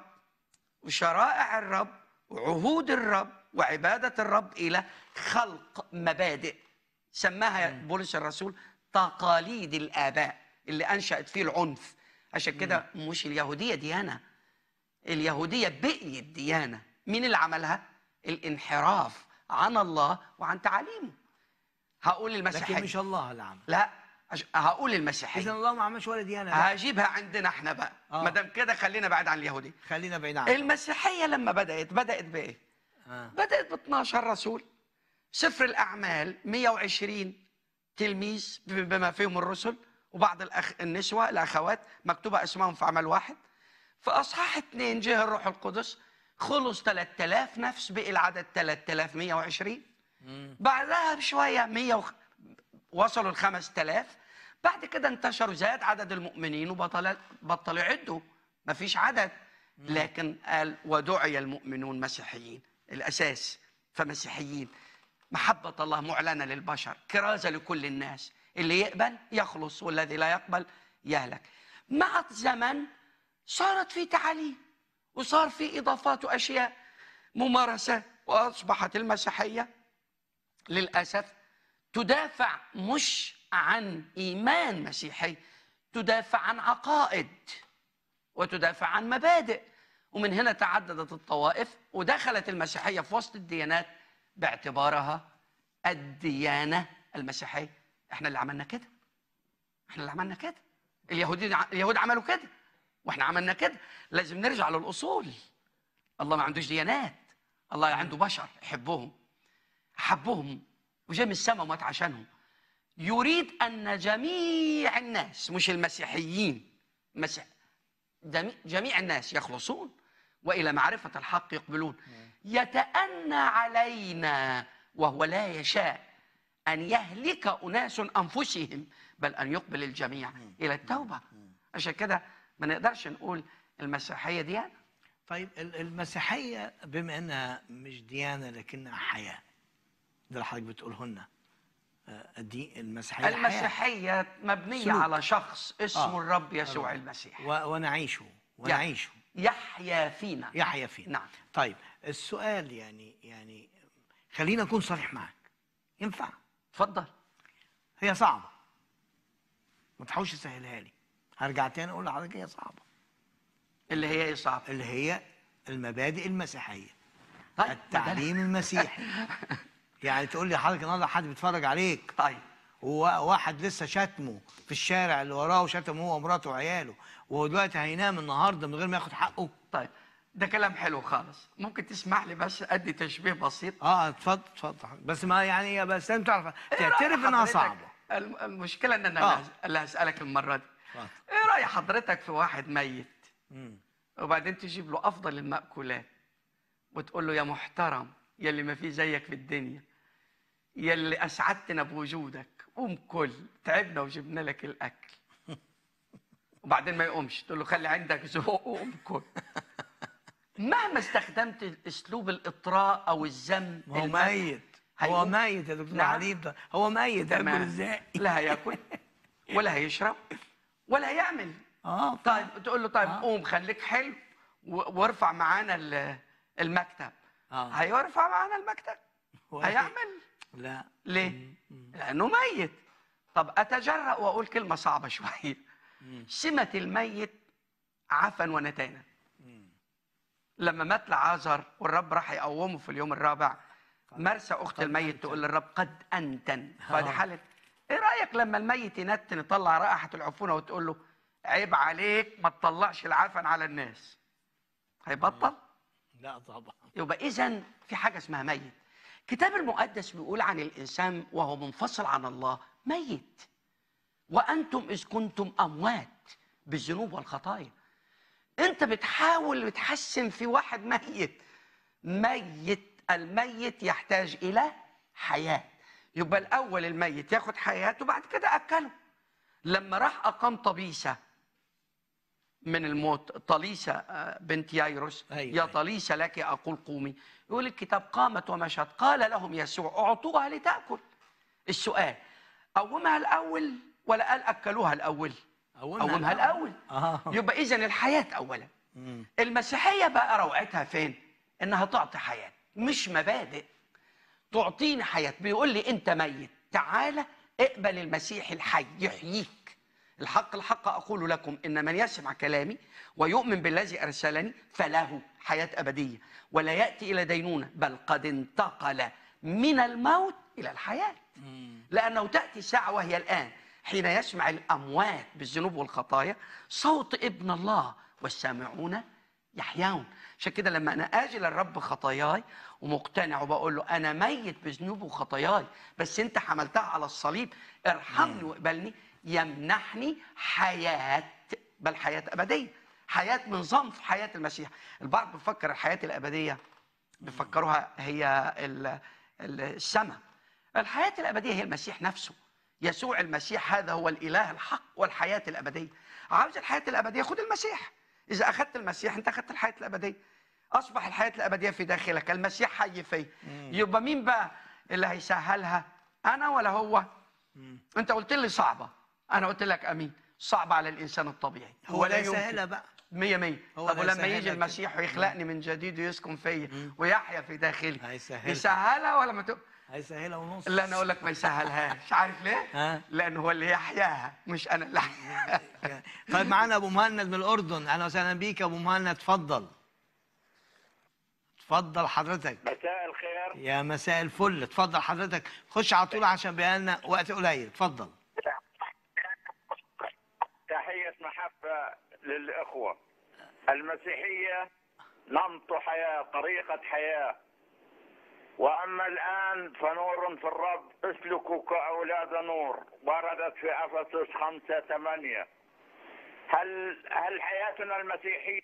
وشرائع الرب وعهود الرب وعبادة الرب إلى خلق مبادئ سماها بولس الرسول تقاليد الآباء اللي أنشأت فيه العنف عشان كده مش اليهودية ديانة اليهودية بقيت ديانة مين اللي عملها؟ الانحراف عن الله وعن تعاليمه هقول المسيحية لكن مش الله اللي عمل لا عش- هقول المسيحية اذا الله ما عملش ولا ديانه لا. هجيبها عندنا احنا بقى آه. ما دام كده خلينا بعيد عن اليهوديه خلينا بعيد عنه المسيحيه لما بدات بدات بايه آه. بدات ب 12 رسول سفر الاعمال 120 تلميذ ب- بما فيهم الرسل وبعض الأخ... النسوه الاخوات مكتوبه اسمائهم في عمل واحد في اصحاح اثنين جه الروح القدس خلص 3000 نفس بقي العدد 3120 بعدها بشويه 100 وخ... وصلوا ل 5000 بعد كده انتشروا زاد عدد المؤمنين وبطل بطلوا يعدوا ما فيش عدد لكن قال ودعي المؤمنون مسيحيين الاساس فمسيحيين محبة الله معلنة للبشر كرازة لكل الناس اللي يقبل يخلص والذي لا يقبل يهلك مع الزمن صارت في تعاليم وصار في إضافات وأشياء ممارسات وأصبحت المسيحية للأسف تدافع مش عن إيمان مسيحي تدافع عن عقائد وتدافع عن مبادئ ومن هنا تعددت الطوائف ودخلت المسيحية في وسط الديانات باعتبارها الديانة المسيحية احنا اللي عملنا كده احنا اللي عملنا كده اليهود اليهود عملوا كده واحنا عملنا كده لازم نرجع للأصول الله ما عندوش ديانات الله عنده بشر يحبهم حبهم وجاء من السماء ومات عشانهم يريد ان جميع الناس مش المسيحيين مسيح جميع- جميع الناس يخلصون والى معرفه الحق يقبلون يتأنى علينا وهو لا يشاء ان يهلك اناس انفسهم بل ان يقبل الجميع الى التوبه عشان كده ما نقدرش نقول المسيحيه ديانه طيب ال- المسيحيه بما انها مش ديانه لكنها حياه ده اللي حضرتك بتقوله لنا آه، دي المسيحيه حياة. المسيحيه مبنيه سلوك. على شخص اسمه آه. الرب يسوع المسيح و- ونعيشه ونعيشه يحيا فينا يحيا فينا نعم طيب السؤال يعني يعني خلينا اكون صريح معك ينفع اتفضل هي صعبه ما تحاولش تسهلها لي هرجع تاني اقول لحضرتك هي صعبه اللي هي ايه صعب اللي هي المبادئ المسيحيه طيب التعليم المسيحي يعني تقول لي حضرتك النهارده حد بيتفرج عليك طيب وواحد لسه شتمه في الشارع اللي وراه وشتمه هو ومراته وعياله وهو دلوقتي هينام النهارده من غير ما ياخد حقه طيب ده كلام حلو خالص ممكن تسمح لي بس ادي تشبيه بسيط اه اتفضل اتفضل بس ما يعني يا بس لازم تعرف إيه تعترف رأي انها حضرتك؟ صعبه الم- المشكله ان انا آه. اللي هس- اللي هسالك المره دي اتفضل. ايه راي حضرتك في واحد ميت مم. وبعدين تجيب له افضل المأكولات وتقول له يا محترم يا اللي ما في زيك في الدنيا يا اللي اسعدتنا بوجودك قوم كل تعبنا وجبنا لك الاكل وبعدين ما يقومش تقول له خلي عندك ذوق وقوم كل مهما استخدمت اسلوب الاطراء او الذم ما هو المدح، ميت هو هيقوم. ميت يا دكتور نعم. حليم ده هو ميت هياكل تمام. ازاي؟ لا هياكل ولا هيشرب ولا هيعمل اه طيب تقول له طيب آه. قوم خليك حلو و- وارفع معانا ال- المكتب آه. هيرفع معانا المكتب هو- هيعمل لا ليه؟ لانه ميت طب اتجرأ واقول كلمه صعبه شويه سمه الميت عفن ونتانا لما مات لعازر والرب راح يقومه في اليوم الرابع مرسى اخت الميت تقول للرب قد انتن فدي آه. حاله ايه رايك لما الميت ينتن يطلع رائحه العفونه وتقول له عيب عليك ما تطلعش العفن على الناس هيبطل لا طبعا يبقى اذا في حاجه اسمها ميت الكتاب المقدس بيقول عن الانسان وهو منفصل عن الله ميت وانتم اذ كنتم اموات بالذنوب والخطايا انت بتحاول بتحسن في واحد ميت ميت الميت يحتاج الى حياه يبقى الاول الميت ياخد حياته بعد كده اكله لما راح اقام طبيسه من الموت طليسة آه، بنت يايروس أيوة، يا أيوة. طليسة لك أقول قومي يقول الكتاب قامت ومشت قال لهم يسوع أعطوها لتأكل السؤال قومها الأول ولا قال أكلوها الأول قومها الأول اه يبقى إذا الحياة أولا مم. المسيحية بقى روعتها فين إنها تعطي حياة مش مبادئ تعطيني حياة بيقول لي أنت ميت تعالى اقبل المسيح الحي يحييك الحق الحق أقول لكم إن من يسمع كلامي ويؤمن بالذي أرسلني فله حياة أبدية ولا يأتي إلى دينونة بل قد انتقل من الموت إلى الحياة لأنه تأتي ساعة وهي الآن حين يسمع الأموات بالذنوب والخطايا صوت ابن الله والسامعون يحيون عشان كده لما أنا آجي للرب خطاياي ومقتنع وبقول له أنا ميت بذنوب وخطاياي بس أنت حملتها على الصليب ارحمني واقبلني يمنحني حياة بل حياة أبدية حياة من صنف حياة المسيح البعض بيفكر الحياة الأبدية بيفكروها هي ال- ال- السماء الحياة الأبدية هي المسيح نفسه يسوع المسيح هذا هو الإله الحق والحياة الأبدية عاوز الحياة الأبدية خد المسيح إذا أخذت المسيح أنت أخذت الحياة الأبدية أصبح الحياة الأبدية في داخلك المسيح حي فيه يبقى مين بقى اللي هيسهلها أنا ولا هو أنت قلت لي صعبة أنا قلت لك أمين صعبة على الإنسان الطبيعي هو لا يمكن. يسهلها بقى مية مية هو طب ده ولما يسهلها يجي كده. المسيح ويخلقني من جديد ويسكن فيا ويحيا في داخلي هيسهلها. يسهلها ولا ما ت... هيسهلها ونص لا انا اقول لك ما يسهلهاش عارف ليه؟ ها؟ لانه هو اللي يحياها مش انا اللي أحياها. طيب معانا ابو مهند من الاردن اهلا وسهلا بيك يا ابو مهند اتفضل اتفضل حضرتك مساء الخير يا مساء الفل اتفضل حضرتك خش على طول عشان بقالنا وقت قليل اتفضل تحية محبة للإخوة المسيحية نمط حياة طريقة حياة وأما الآن فنور في الرب اسلكوا كأولاد نور وردت في أفسس خمسة ثمانية هل هل حياتنا المسيحية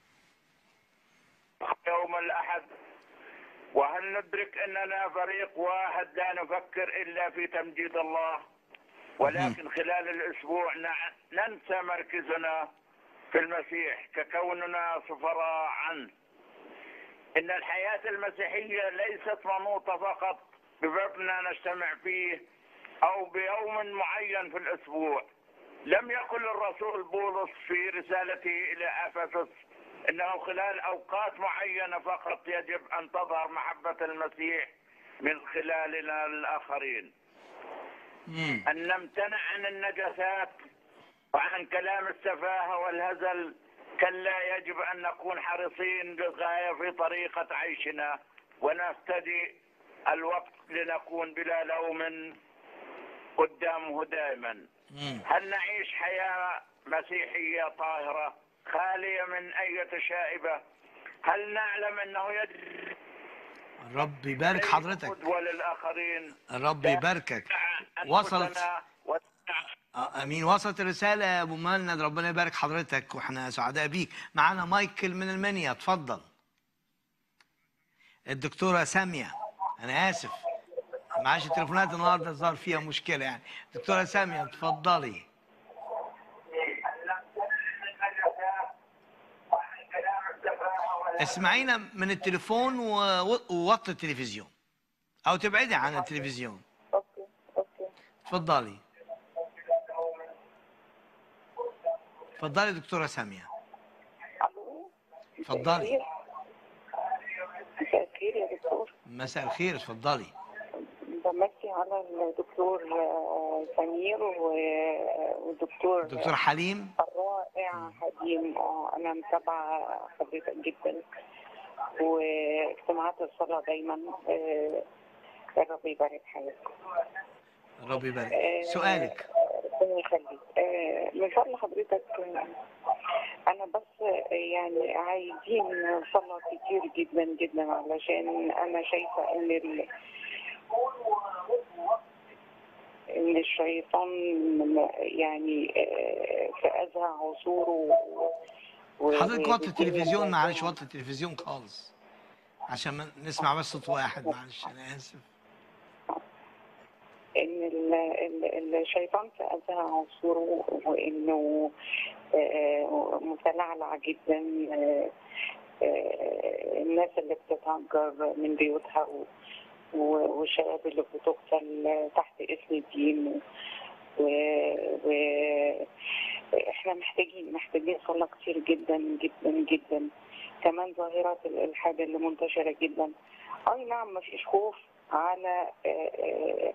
يوم الأحد وهل ندرك أننا فريق واحد لا نفكر إلا في تمجيد الله ولكن خلال الأسبوع نع- ننسى مركزنا في المسيح ككوننا سفراء عنه إن الحياة المسيحية ليست منوطة فقط بمبنى نجتمع فيه أو بيوم معين في الأسبوع لم يقل الرسول بولس في رسالته إلى أفسس إنه خلال أوقات معينة فقط يجب أن تظهر محبة المسيح من خلالنا للآخرين مم. أن نمتنع عن النجاسات وعن كلام السفاهة والهزل كلا يجب أن نكون حريصين للغاية في طريقة عيشنا ونفتدي الوقت لنكون بلا لوم قدامه دائما مم. هل نعيش حياة مسيحية طاهرة خالية من أي شائبة هل نعلم أنه يجب الرب يبارك حضرتك قدوة للآخرين الرب يباركك وصلت أنفسنا وتدع آه، امين وصلت الرساله يا ابو مهند ربنا يبارك حضرتك واحنا سعداء بيك معانا مايكل من المنيا اتفضل الدكتوره ساميه انا اسف معاش التليفونات النهارده ظهر فيها مشكله يعني دكتوره ساميه اتفضلي اسمعينا من التليفون و- ووطي التلفزيون او تبعدي عن التلفزيون اوكي اوكي اتفضلي اتفضلي دكتوره ساميه الو اتفضلي مساء الخير يا دكتور مساء الخير اتفضلي بمسي على الدكتور آه، سمير و- والدكتور دكتور حليم الرائع حليم اه انا متابعه حضرتك جدا واجتماعات الصلاه دايما آه، الرب يبارك حياتكم الرب يبارك آه، سؤالك ربنا يخليك آه، من فضل حضرتك آه، انا بس آه، يعني عايزين صلاة كتير جدا جدا علشان انا شايفة ان ال... ان الشيطان يعني آه، في ازهى عصوره و... حضرتك وطي و- التلفزيون معلش وطي التلفزيون خالص عشان ما نسمع بس صوت واحد معلش انا اسف ان ال- ال- الشيطان في اذى عصوره وانه آه، متلعلع جدا آه، آه، الناس اللي بتتهجر من بيوتها و- و- والشباب اللي بتقتل تحت اسم الدين و... و... احنا محتاجين محتاجين صلاة كتير جدا جدا جدا كمان ظاهرة الإلحاد اللي منتشرة جدا أي نعم مفيش خوف على آه، آه،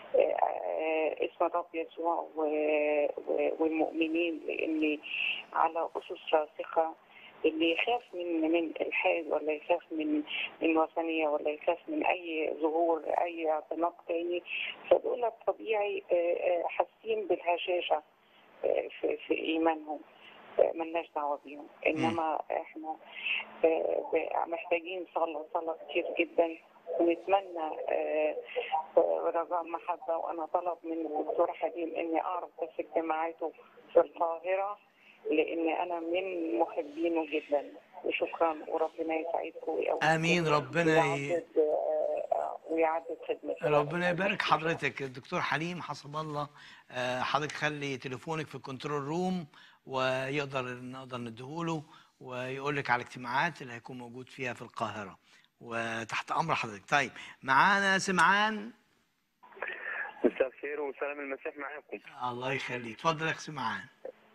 آه، اسم الرب يسوع و- و- والمؤمنين لأن على أسس راسخة اللي يخاف من من الحاد ولا يخاف من من وثنية ولا يخاف من أي ظهور أي اعتناق تاني فدول طبيعي آه، آه، حاسين بالهشاشة آه، في, في إيمانهم آه، ملناش دعوة بيهم إنما إحنا آه، ب- محتاجين صلاة صلاة كتير جدا ونتمنى آه، آه، رجاء محبة وأنا طلب من الدكتور حليم إني أعرف بس اجتماعاته في القاهرة لأن أنا من محبينه جدا وشكرا وربنا يسعدكم ويقويكم آمين. ربنا ي- ويعدد آه، آه، ويعدد خدمتكم ربنا يبارك حضرتك الدكتور حليم حسب الله آه، حضرتك خلي تليفونك في الكنترول روم ويقدر نقدر نديهوله ويقول لك على الاجتماعات اللي هيكون موجود فيها في القاهرة وتحت أمر حضرتك طيب معانا سمعان مساء الخير وسلام المسيح معاكم الله يخليك اتفضل يا أخ سمعان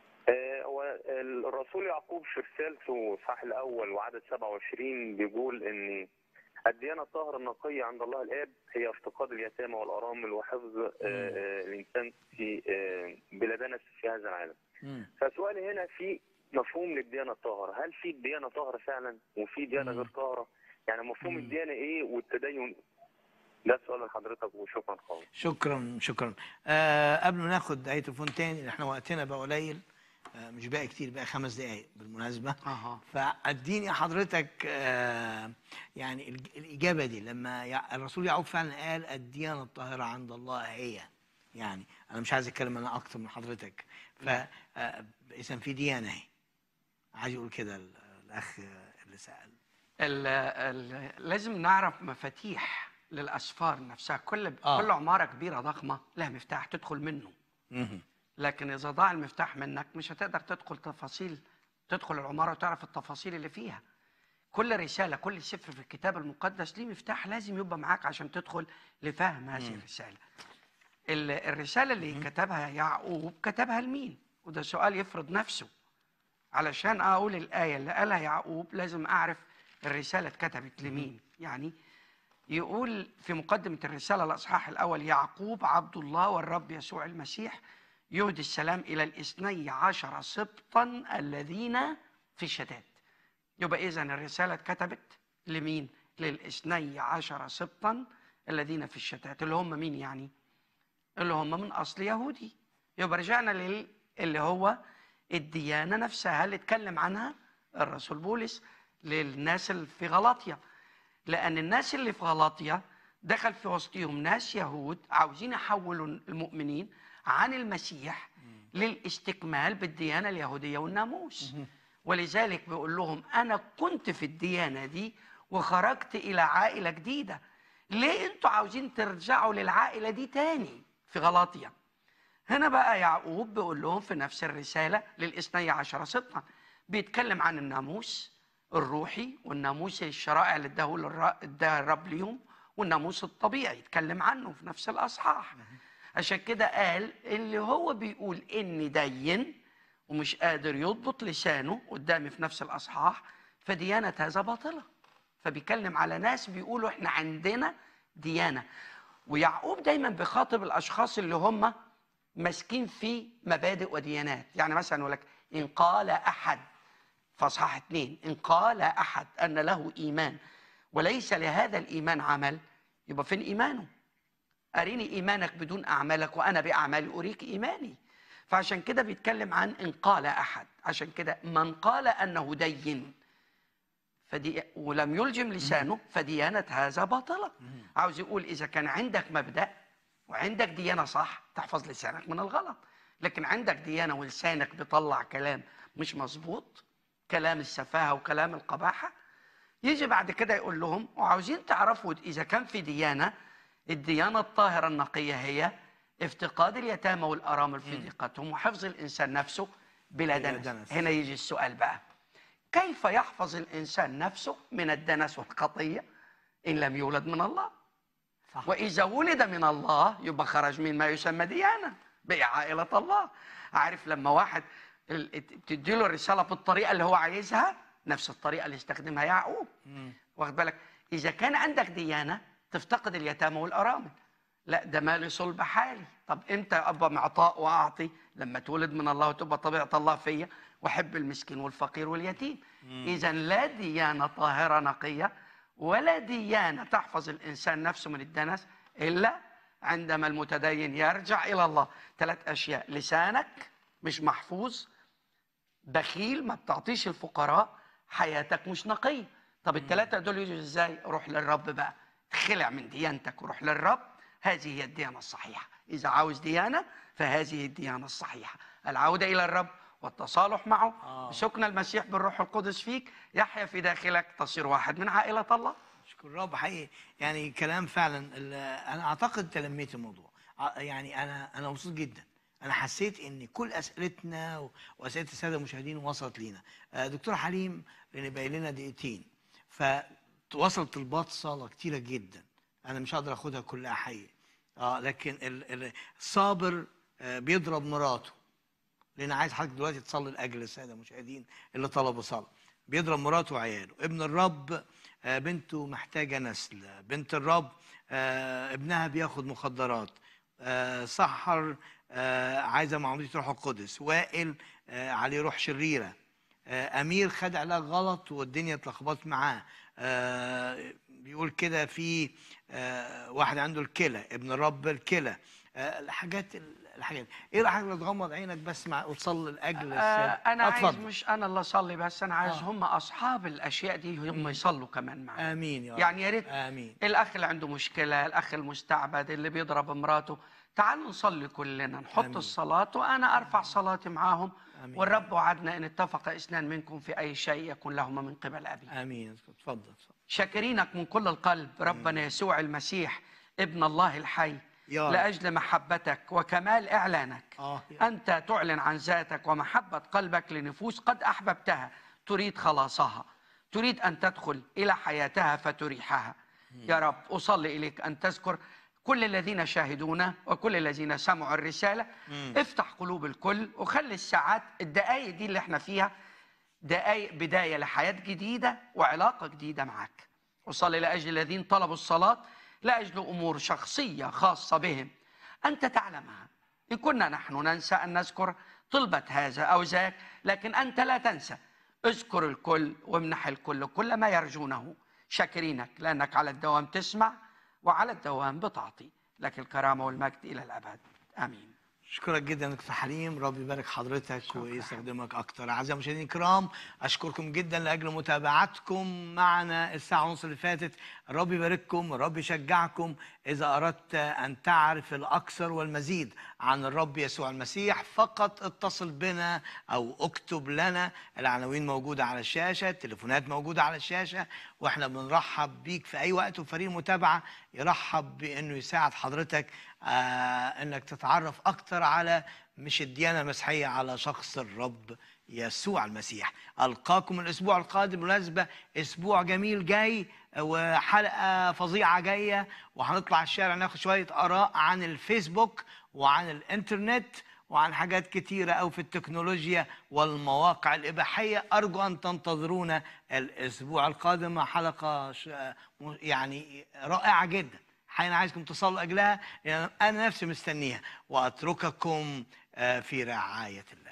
آه، هو الرسول يعقوب في رسالته الصح الاول وعدد 27 بيقول ان الديانه الطاهره النقيه عند الله الاب هي افتقاد اليتامى والارامل وحفظ آه، آه، الانسان في آه، بلا دنس في هذا العالم مم. فسؤالي هنا في مفهوم للديانه الطاهره هل في ديانه طاهره فعلا وفي ديانه غير طاهره يعني مفهوم مم. الديانه ايه والتدين ده سؤال لحضرتك وشكرا خالص شكرا شكرا آه قبل ما ناخد اي تليفون تاني احنا وقتنا بقى قليل آه مش باقي كتير بقى خمس دقايق بالمناسبه اها فاديني حضرتك آه يعني الج- الاجابه دي لما يع- الرسول يعقوب فعلا قال الديانه الطاهره عند الله هي يعني انا مش عايز اتكلم انا اكتر من حضرتك ف آه، اذا في ديانه اهي عايز يقول كده ال- الاخ اللي سال ال ال لازم نعرف مفاتيح للاسفار نفسها كل آه. كل عماره كبيره ضخمه لها مفتاح تدخل منه مهم. لكن اذا ضاع المفتاح منك مش هتقدر تدخل تفاصيل تدخل العماره وتعرف التفاصيل اللي فيها كل رساله كل سفر في الكتاب المقدس ليه مفتاح لازم يبقى معاك عشان تدخل لفهم هذه الرساله ال- الرساله اللي كتبها يعقوب كتبها لمين وده سؤال يفرض نفسه علشان اقول الايه اللي قالها يعقوب لازم اعرف الرساله اتكتبت لمين يعني يقول في مقدمه الرساله الاصحاح الاول يعقوب عبد الله والرب يسوع المسيح يهدي السلام الى الاثني عشر سبطا الذين في الشتات يبقى اذا الرساله اتكتبت لمين للاثني عشر سبطا الذين في الشتات اللي هم مين يعني اللي هم من اصل يهودي يبقى رجعنا لل اللي هو الديانه نفسها اللي اتكلم عنها الرسول بولس للناس اللي في غلاطيا لان الناس اللي في غلاطيا دخل في وسطهم ناس يهود عاوزين يحولوا المؤمنين عن المسيح للاستكمال بالديانه اليهوديه والناموس ولذلك بيقول لهم انا كنت في الديانه دي وخرجت الى عائله جديده ليه انتوا عاوزين ترجعوا للعائله دي تاني في غلاطيا هنا بقى يعقوب بيقول لهم في نفس الرسالة للاثني عشر سبطا بيتكلم عن الناموس الروحي والناموس الشرائع اللي اداه للر- اداها الرب ليهم والناموس الطبيعي يتكلم عنه في نفس الأصحاح عشان كده قال اللي هو بيقول إني دين ومش قادر يضبط لسانه قدامي في نفس الأصحاح فديانة هذا باطلة فبيتكلم على ناس بيقولوا احنا عندنا ديانة ويعقوب دايما بيخاطب الأشخاص اللي هم ماسكين في مبادئ وديانات يعني مثلا يقول لك إن قال أحد في أصحاح اثنين إن قال أحد أن له إيمان وليس لهذا الإيمان عمل يبقى فين إيمانه أريني إيمانك بدون أعمالك وأنا بأعمالي أريك إيماني فعشان كده بيتكلم عن إن قال أحد عشان كده من قال أنه دين فدي ولم يلجم لسانه فديانة هذا باطلة عاوز يقول إذا كان عندك مبدأ وعندك ديانة صح تحفظ لسانك من الغلط لكن عندك ديانة ولسانك بيطلع كلام مش مظبوط كلام السفاهة وكلام القباحة يجي بعد كده يقول لهم وعاوزين تعرفوا إذا كان في ديانة الديانة الطاهرة النقية هي افتقاد اليتامى والأرامل في ضيقتهم وحفظ الإنسان نفسه بلا بلا دنس دنس. هنا يجي السؤال بقى كيف يحفظ الإنسان نفسه من الدنس والخطية إن لم يولد من الله صح. وإذا ولد من الله يبقى خرج من ما يسمى ديانة بقي عائلة الله عارف لما واحد ال- بتدي له الرسالة بالطريقة اللي هو عايزها نفس الطريقة اللي استخدمها يعقوب واخد بالك إذا كان عندك ديانة تفتقد اليتامى والأرامل لا ده مالي صلب حالي طب انت ابقى معطاء واعطي لما تولد من الله وتبقى طبيعه الله فيا واحب المسكين والفقير واليتيم اذا لا ديانه طاهره نقيه ولا ديانه تحفظ الانسان نفسه من الدنس الا عندما المتدين يرجع الى الله ثلاث اشياء لسانك مش محفوظ بخيل ما بتعطيش الفقراء حياتك مش نقيه طب الثلاثه دول يجوا ازاي روح للرب بقى خلع من ديانتك وروح للرب هذه هي الديانه الصحيحه اذا عاوز ديانه فهذه الديانه الصحيحه العوده الى الرب والتصالح معه آه. سكن المسيح بالروح القدس فيك يحيا في داخلك تصير واحد من عائله الله شكر الرب حقيقي يعني كلام فعلا ال- انا اعتقد تلميت الموضوع ع- يعني انا انا مبسوط جدا انا حسيت ان كل اسئلتنا و- واسئله الساده المشاهدين وصلت لينا آه، دكتور حليم لان باقي لنا دقيقتين فوصلت طلبات صلاه كتيره جدا انا مش هقدر اخدها كلها حقيقي اه لكن ال- ال- الصابر آه، بيضرب مراته لان عايز حضرتك دلوقتي تصلي لاجل الساده المشاهدين اللي طلبوا صلاه بيضرب مراته وعياله ابن الرب آه، بنته محتاجه نسل بنت الرب آه، ابنها بياخد مخدرات آه، سحر آه، عايزه معموديه روح القدس وائل آه، عليه روح شريره آه، امير خد علاج غلط والدنيا اتلخبطت معاه آه، بيقول كده في آه، واحد عنده الكلى ابن الرب الكلى آه، الحاجات الحاجات ايه رايك لو تغمض عينك بس مع وتصلي لاجل آه السادة؟ انا عايز اتفضل. مش انا اللي اصلي بس انا عايز آه. هم اصحاب الاشياء دي هم يصلوا كمان معايا امين يا رب يعني يا ريت امين الاخ اللي عنده مشكله الاخ المستعبد اللي بيضرب مراته تعالوا نصلي كلنا نحط آمين. الصلاه وانا ارفع صلاتي معاهم آمين. والرب وعدنا ان اتفق اثنان منكم في اي شيء يكون لهما من قبل ابي امين اتفضل اتفضل شاكرينك من كل القلب ربنا يسوع المسيح ابن الله الحي يا رب. لاجل محبتك وكمال اعلانك اه يا أنت تعلن عن ذاتك ومحبة قلبك لنفوس قد أحببتها تريد خلاصها تريد أن تدخل إلى حياتها فتريحها يا رب أصلي إليك أن تذكر كل الذين شاهدونا وكل الذين سمعوا الرسالة افتح قلوب الكل وخلي الساعات الدقايق دي اللي احنا فيها دقايق بداية لحياة جديدة وعلاقة جديدة معك أصلي لأجل الذين طلبوا الصلاة لأجل أمور شخصية خاصة بهم أنت تعلمها إن كنا نحن ننسى أن نذكر طلبة هذا أو ذاك لكن أنت لا تنسى اذكر الكل وامنح الكل كل ما يرجونه شاكرينك لأنك على الدوام تسمع وعلى الدوام بتعطي لك الكرامة والمجد إلى الأبد آمين اشكرك جدا دكتور حليم ربي يبارك حضرتك ويستخدمك اكتر اعزائي المشاهدين الكرام اشكركم جدا لاجل متابعتكم معنا الساعه ونص اللي فاتت ربي يبارككم ربي يشجعكم اذا اردت ان تعرف الاكثر والمزيد عن الرب يسوع المسيح فقط اتصل بنا او اكتب لنا العناوين موجوده على الشاشه التليفونات موجوده على الشاشه واحنا بنرحب بيك في اي وقت وفريق المتابعه يرحب بانه يساعد حضرتك آه انك تتعرف اكتر على مش الديانه المسيحيه على شخص الرب يسوع المسيح القاكم الاسبوع القادم مناسبه اسبوع جميل جاي وحلقه فظيعه جايه وهنطلع الشارع ناخد شويه اراء عن الفيسبوك وعن الانترنت وعن حاجات كتيرة أو في التكنولوجيا والمواقع الإباحية أرجو أن تنتظرونا الأسبوع القادم مع حلقة ش- يعني رائعة جدا حين عايزكم تصلوا أجلها لأن أنا نفسي مستنيها وأترككم آه، في رعاية الله